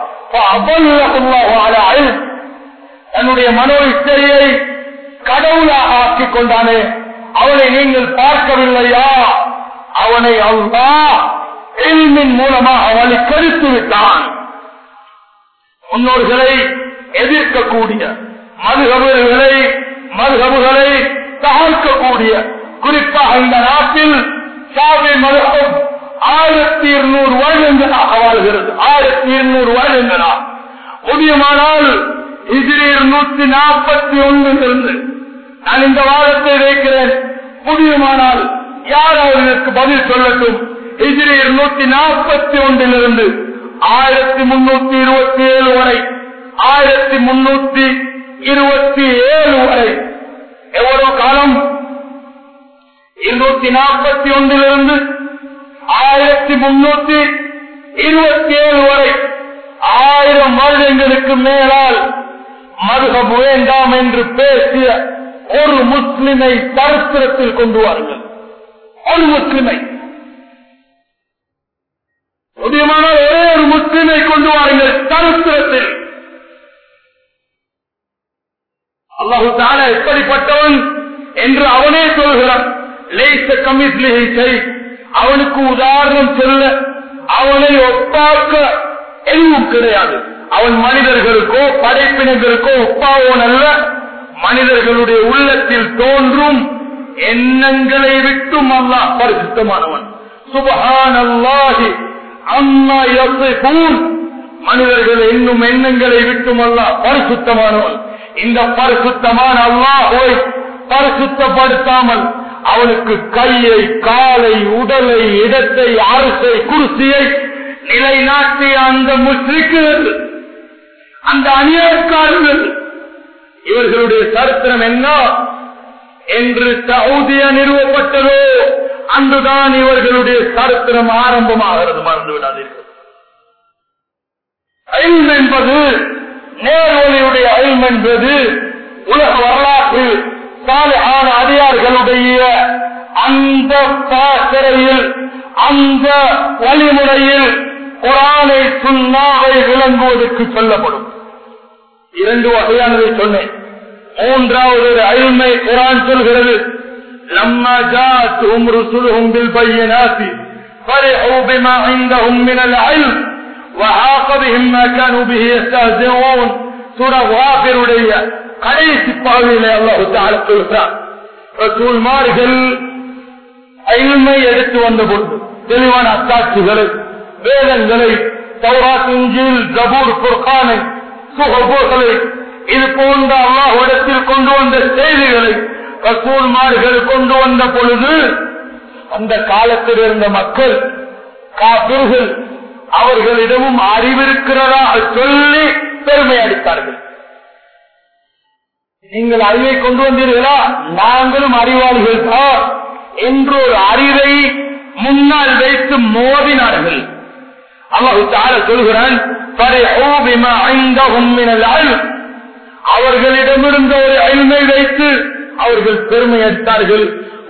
தன்னுடைய மனோ இச்சையை கடவுளாக ஆக்கிக் கொண்டானே அவனை நீங்கள் பார்க்கவில்லையா அவனை அல்லா எல்மின் மூலமாக அவனை கருத்து விட்டான் முன்னோர்களை எதிர்க்கக்கூடிய மதுகபுகளை மதுகபுகளை தகர்க்கக்கூடிய குறிப்பாக இந்த நாட்டில் சாவி மதுகம் ஆயிரத்தி இருநூறு வருடங்களாக வாழ்கிறது ஆயிரத்தி இருநூறு வருடங்களா முடியுமானால் இதில் இருநூத்தி நாற்பத்தி ஒன்றிலிருந்து நான் இந்த வாதத்தை வைக்கிறேன் முடியுமானால் யாராவது இதற்கு பதில் சொல்லட்டும் இதில் இருநூத்தி நாற்பத்தி ஒன்றிலிருந்து ஆயிரத்தி முன்னூத்தி இருபத்தி ஏழு வரை ஆயிரத்தி முன்னூத்தி இருபத்தி ஏழு வரை எவ்வளவு காலம் இருநூத்தி நாற்பத்தி ஒன்றிலிருந்து ஆயிரத்தி முன்னூத்தி இருபத்தி ஏழு வரை ஆயிரம் வருடங்களுக்கு மேலால் மருகம் வேண்டாம் என்று பேசிய ஒரு முஸ்லிமை சரித்திரத்தில் கொண்டு வாருங்கள் ஒரு முஸ்லிமை முடியுமானால் ஒரே ஒரு முஸ்லிமை கொண்டு வாருங்கள் சரித்திரத்தில் அல்லாஹு தான எப்படிப்பட்டவன் என்று அவனே சொல்கிறான் லேச கமிஸ்லிகை செய் அவனுக்கு உதாரணம் சொல்ல அவனை ஒப்பாக்க எதுவும் கிடையாது அவன் மனிதர்களுக்கோ படைப்பினர்களுக்கோ ஒப்பாவோன் அல்ல மனிதர்களுடைய உள்ளத்தில் தோன்றும் எண்ணங்களை விட்டும் அல்லாஹ் பரிசுத்தமானவன் சுபஹான் அல்லாஹி அம்மா யசிஃபூன் மனிதர்கள் என்னும் எண்ணங்களை விட்டும் அல்லாஹ் பரிசுத்தமானவன் இந்த பரிசுத்தமான அல்லாஹை பரிசுத்தப்படுத்தாமல் அவனுக்கு கையை காலை உடலை இடத்தை அரசை குருசியை நிலைநாட்டிய அந்த முஸ்லிக்குகள் அந்த அநியாயக்காரர்கள் இவர்களுடைய சரித்திரம் என்ன என்று சவுதியா நிறுவப்பட்டதோ அன்றுதான் இவர்களுடைய சரித்திரம் ஆரம்பமாகிறது மறந்து விடாதீர்கள் அயல்ம் என்பது நேர்வழியுடைய அயல்ம் என்பது உலக வரலாற்றில் சாலையான அதிகாரிகளுடைய அந்த பாசறையில் அந்த வழிமுறையில் குரானை சுண்ணாவை விளங்குவதற்கு சொல்லப்படும் இரண்டு வகையானதை சொன்னேன் மூன்றாவது ஒரு அயல்மை குரான் சொல்கிறது لما جاءتهم رسلهم بالبينات فرحوا بما عندهم من العلم وحاق بهم ما كانوا به يستهزئون سورة غافر உடைய கடைசி பாவியிலே அல்லாஹு தஆலா சொல்கிறார் ரசூல்மார்கள் அயல்மை எடுத்து வந்த பொழுது தெளிவான அத்தாட்சிகளை வேதங்களை தௌராத் இஞ்சில் ஜபூர் குர்கானை சுகபோர்களை இது போன்ற அல்லாஹ்விடத்தில் கொண்டு வந்த செய்திகளை ரசூல்மார்கள் கொண்டு வந்த பொழுது அந்த காலத்தில் இருந்த மக்கள் காப்பிர்கள் அவர்களிடமும் அறிவிருக்கிறதா சொல்லி பெருமை அடித்தார்கள் நீங்கள் அறிவை கொண்டு வந்தீர்களா நாங்களும் அறிவாளிகள் தான் என்று ஒரு அறிவை முன்னால் வைத்து மோதினார்கள் அல்லாஹு தார சொல்கிறான் அவர்களிடமிருந்த ஒரு அழிமை வைத்து அவர்கள் பெருமை அடித்தார்கள்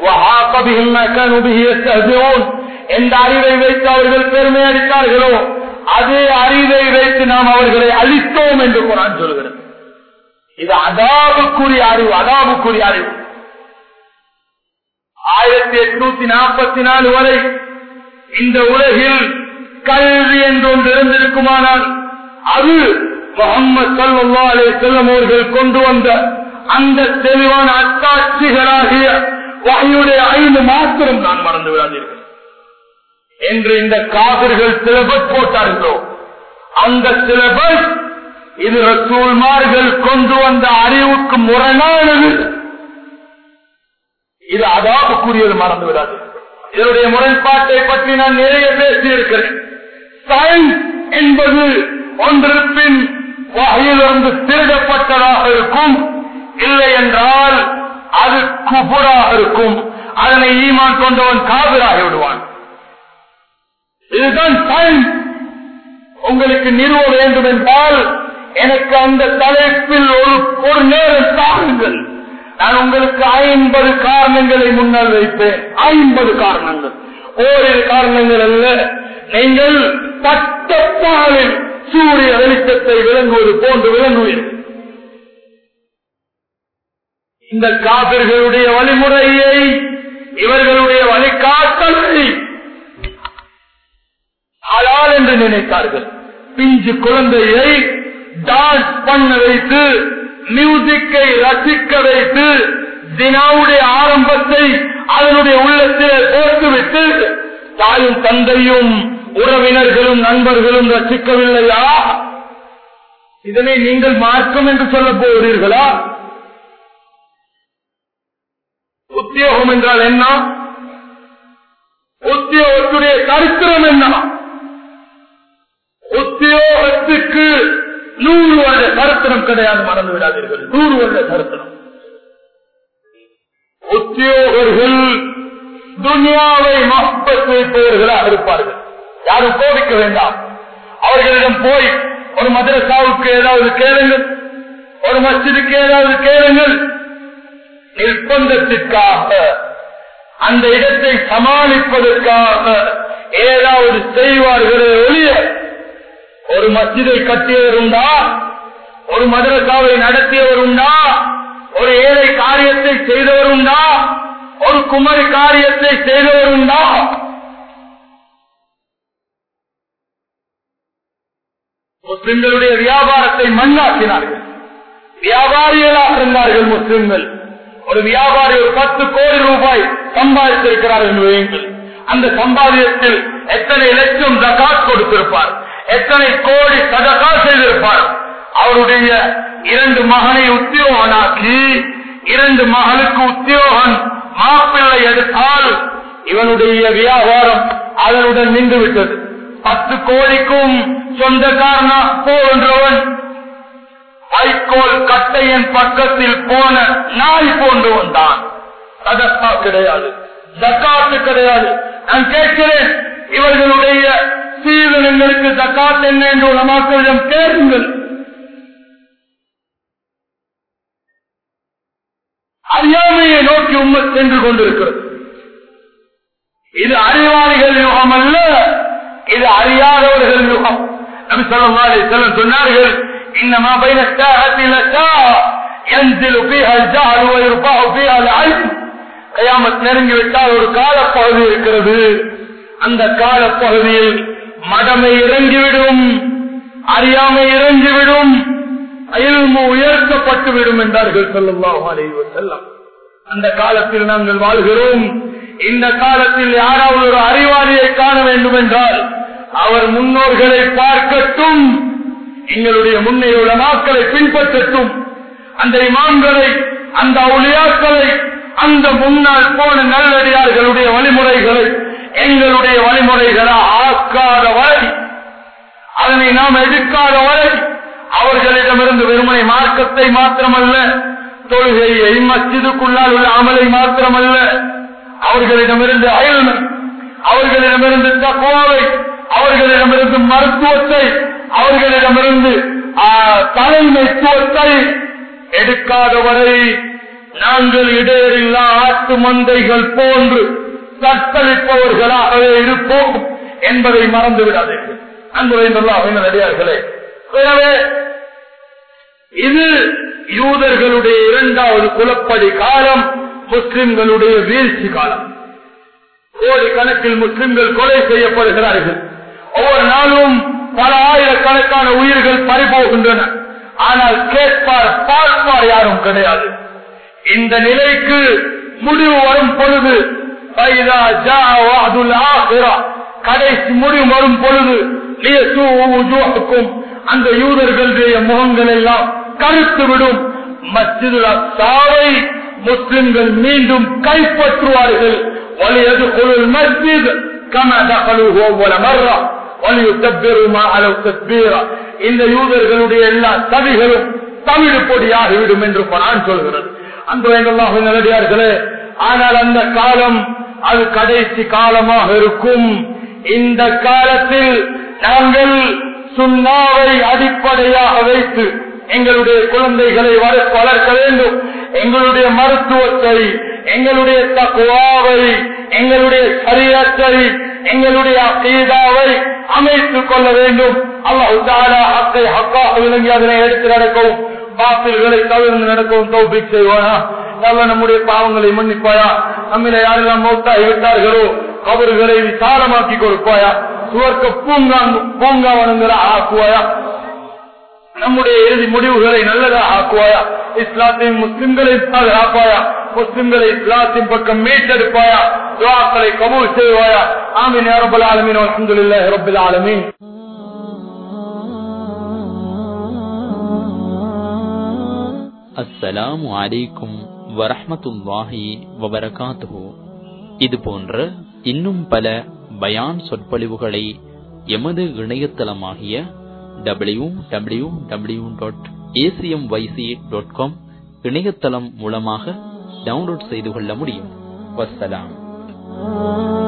எந்த அறிவை வைத்து அவர்கள் பெருமை அடித்தார்களோ அதே அறிவை வைத்து நாம் அவர்களை அழித்தோம் என்று குரான் சொல்கிறது இது அதாவுக்குரிய அறிவு அதாவுக்குரிய அறிவு ஆயிரத்தி எட்நூத்தி நாற்பத்தி நாலு வரை இந்த உலகில் கல்வி என்று ஒன்று இருந்திருக்குமானால் அது முகமது சல்லா அலே செல்லம் அவர்கள் கொண்டு வந்த அந்த தெளிவான அத்தாட்சிகளாகிய வாயுடைய ஐந்து மாத்திரம் நான் மறந்து விடாதீர்கள் என்று இந்த காவிர்கள் சிலபஸ் போட்டார்களோ அந்த சிலபஸ் இது ரசூல்மார்கள் கொண்டு வந்த அறிவுக்கு முரணானது இது அதாவுக்குரியது மறந்து விடாது இதனுடைய முரண்பாட்டை பற்றி நான் நிறைய பேசியிருக்கிறேன் சயின்ஸ் என்பது ஒன்றிற்பின் வகையிலிருந்து திருடப்பட்டதாக இருக்கும் இல்லை என்றால் அது குபுராக இருக்கும் அதனை ஈமான் கொண்டவன் காவிராகி விடுவான் இதுதான் சயின்ஸ் உங்களுக்கு நிறுவ வேண்டும் என்றால் எனக்கு அந்த தலைப்பில் ஒரு ஒரு நேரம் தாருங்கள் நான் உங்களுக்கு ஐம்பது காரணங்களை முன்னால் வைப்பேன் ஐம்பது காரணங்கள் ஓரிரு காரணங்கள் அல்ல நீங்கள் பட்டப்பாலில் சூரிய வெளிச்சத்தை விளங்குவது போன்று விளங்குவீர்கள் இந்த காவிர்களுடைய வழிமுறையை இவர்களுடைய வழிகாட்டலை ஹலால் என்று நினைத்தார்கள் பிஞ்சு குழந்தையை டான்ஸ் பண்ண வைத்து மியூசிக்கை ரசிக்க வைத்து தினாவுடைய ஆரம்பத்தை அதனுடைய உள்ளத்தில் போட்டுவிட்டு தாயும் தந்தையும் உறவினர்களும் நண்பர்களும் ரசிக்கவில்லையா இதனை நீங்கள் மார்க்கம் என்று சொல்ல போகிறீர்களா உத்தியோகம் என்றால் என்ன உத்தியோகத்துடைய சரித்திரம் என்ன உத்தியோகத்துக்கு நூறு வருட சரித்திரம் கிடையாது மறந்து விடாதீர்கள் நூறு வருட சரித்திரம் உத்தியோகர்கள் துனியாவை மப்பத் வைப்பவர்களாக இருப்பார்கள் யாரும் கோபிக்க வேண்டாம் அவர்களிடம் போய் ஒரு மதரசாவுக்கு ஏதாவது கேளுங்கள் ஒரு மஸ்ஜிதுக்கு ஏதாவது கேளுங்கள் நிர்பந்தத்திற்காக அந்த இடத்தை சமாளிப்பதற்காக ஏதாவது செய்வார்களே ஒழிய ஒரு மஸ்ஜிதை கட்டியவர் உண்டா ஒரு மதரசாவை நடத்தியவர் உண்டா ஒரு ஏழை காரியத்தை செய்தவர் உண்டா ஒரு குமரி காரியத்தை செய்தவர் உண்டா முஸ்லிம்களுடைய வியாபாரத்தை மண்ணாக்கினார்கள் வியாபாரிகளாக இருந்தார்கள் முஸ்லிம்கள் ஒரு வியாபாரி ஒரு பத்து கோடி ரூபாய் சம்பாதித்திருக்கிறார் என்று வையுங்கள் அந்த சம்பாதியத்தில் எத்தனை லட்சம் ஜகாத் கொடுத்திருப்பார் எத்தனை கோடி சதகா செய்திருப்பார் அவருடைய இரண்டு மகனை உத்தியோகனாக்கி இரண்டு மகளுக்கு உத்தியோகம் மாப்பிள்ளை எடுத்தால் இவனுடைய வியாபாரம் அதனுடன் நின்று விட்டது பத்து கோடிக்கும் சொந்தக்காரனா போன்றவன் வைக்கோல் கட்டையின் பக்கத்தில் போன நாய் போன்று வந்தான் சதக்கா கிடையாது ஜக்காத்து கிடையாது நான் கேட்கிறேன் இவர்களுடைய சீதனங்களுக்கு ஜக்காத் என்ன என்று உலமாக்களிடம் கேளுங்கள் அறியாமையை நோக்கி உண்மை சென்று கொண்டிருக்கிறது இது அறிவாளிகள் யுகம் அல்ல இது அறியாதவர்கள் யுகம் நபி ஸல்லல்லாஹு அலைஹி வஸல்லம் சொன்னார்கள் இன்னமா பைன الساعة لساعة ينزل فيها الجهل ويرفع فيها العلم கயாமத் நெருங்கிவிட்டால் ஒரு காலப்பகுதி இருக்கிறது அந்த காலப்பகுதியில் மடமை இறங்கிவிடும் அறியாமை இறங்கிவிடும் அயல்மு உயர்த்தப்பட்டுவிடும் என்றார்கள் ஸல்லல்லாஹு அலைஹி வஸல்லம் அந்த காலத்தில் நாங்கள் வாழ்கிறோம் இந்த காலத்தில் யாராவது ஒரு அறிவாளியை காண வேண்டும் என்றால் அவர் முன்னோர்களை பார்க்கட்டும் எங்களுடைய முன்னே உள்ள நாட்களை பின்பற்றட்டும் அந்த இமாம்களை அந்த ஒளியாக்களை அந்த முன்னால் போன நல்லடியார்களுடைய வழிமுறைகளை எங்களுடைய வழிமுறைகளை ஆக்காத வரை அதனை நாம் எடுக்காத வரை அவர்களிடமிருந்து வெறுமனை மார்க்கத்தை மாத்திரமல்ல தொழுகையை மஸ்ஜிதுக்குள்ளால் உள்ள அமலை மாத்திரமல்ல அவர்களிடமிருந்து அயல்மை அவர்களிடமிருந்து தக்குவாவை அவர்களிடமிருந்து மருத்துவத்தை அவர்களிடமிருந்து ஆ, தலைமைத்துவத்தை எடுக்காதவரை நாங்கள் இடையில்லா ஆட்டு மந்தைகள் போன்று தத்தளிப்பவர்களாகவே இருப்போம் என்பதை மறந்து விடாதீர்கள் அன்புரைந்துள்ள நடிகார்களே எனவே இது யூதர்களுடைய இரண்டாவது குலப்படி காலம் முஸ்லிம்களுடைய வீழ்ச்சி காலம் கோடிக்கணக்கில் முஸ்லிம்கள் கொலை செய்யப்படுகிறார்கள் ஒவ்வொரு நாளும் பல ஆயிரக்கணக்கான உயிர்கள் பறிபோகின்றன ஆனால் கேட்பார் பார்ப்பார் யாரும் கிடையாது இந்த நிலைக்கு முடிவு வரும் பொழுது فَإِذَا جَاءَ وَعْدُ الْآخِرَةِ கடைசி முடிவு வரும் பொழுது لِيَسُوءُ وُجُوهَكُمْ அந்த யூதர்களுடைய முகங்கள் எல்லாம் கருத்து விடும் மஸ்ஜிதுல் அக்ஸாவை முஸ்லிம்கள் மீண்டும் கைப்பற்றுவார்கள் وَلِيَدْخُلُوا الْمَسْجِدَ كَمَا دَخَلُوهُ أَوَّلَ مَرَّةٍ وَلِيُتَبِّرُوا مَا عَلَوْا تَتْبِيرًا இந்த யூதர்களுடைய எல்லா சதிகளும் தமிழ் பொடியாகிவிடும் என்று குரான் சொல்கிறது அந்த நல்லடியார்களே ஆனால் அந்த காலம் அது கடைசி காலமாக இருக்கும் இந்த காலத்தில் நாங்கள் சுண்ணாவை அடிப்படையாக வைத்து எங்களுடைய குழந்தைகளை வள- வளர்க்க வேண்டும் எங்களுடைய மருத்துவத்தை எங்களுடைய தக்குவாவை எங்களுடைய சரியத்தை எங்களுடைய அக்கீதாவை அமைத்துக் கொள்ள வேண்டும் அல்லாஹு தாலா ஹக்கை ஹக்காக விளங்கி அதனை எடுத்து நடக்கவும் பாத்தில்களை தவிர்த்து நடக்கவும் தௌபிக் செய்வானா நல்ல நம்முடைய பாவங்களை மன்னிப்பாயா நம்மில யாரெல்லாம் மௌத்தாகி விட்டார்களோ அவர்களை விசாலமாக்கி கொடுப்பாயா சுவர்க்க பூங்கா பூங்காவனங்களை ஆக்குவாயா நம்முடைய இறுதி முடிவுகளை நல்லதாக ஆக்குவாயா இஸ்லாத்தின் முஸ்லிம்களை பாதுகாப்பாயா முஸ்லிம்களை இஸ்லாத்தின் பக்கம் மீட்டெடுப்பாயா துவாக்களை கபூல் செய்வாயா ஆமீன் யா ரப்பல் ஆலமீன் அல்ஹம்துலில்லாஹி ரப்பில் ஆலமீன் அஸ்ஸலாமு அலைக்கும் வரஹ்மத்துல்லாஹி வபரகாத்துஹு இது போன்ற இன்னும் பல பயான் சொற்பொழிவுகளை எமது இணையதளமாகிய W W W dot ACM YC dot com இணையதளம் மூலமாக டவுன்லோட் செய்து கொள்ள முடியும் வஸ்ஸலாம்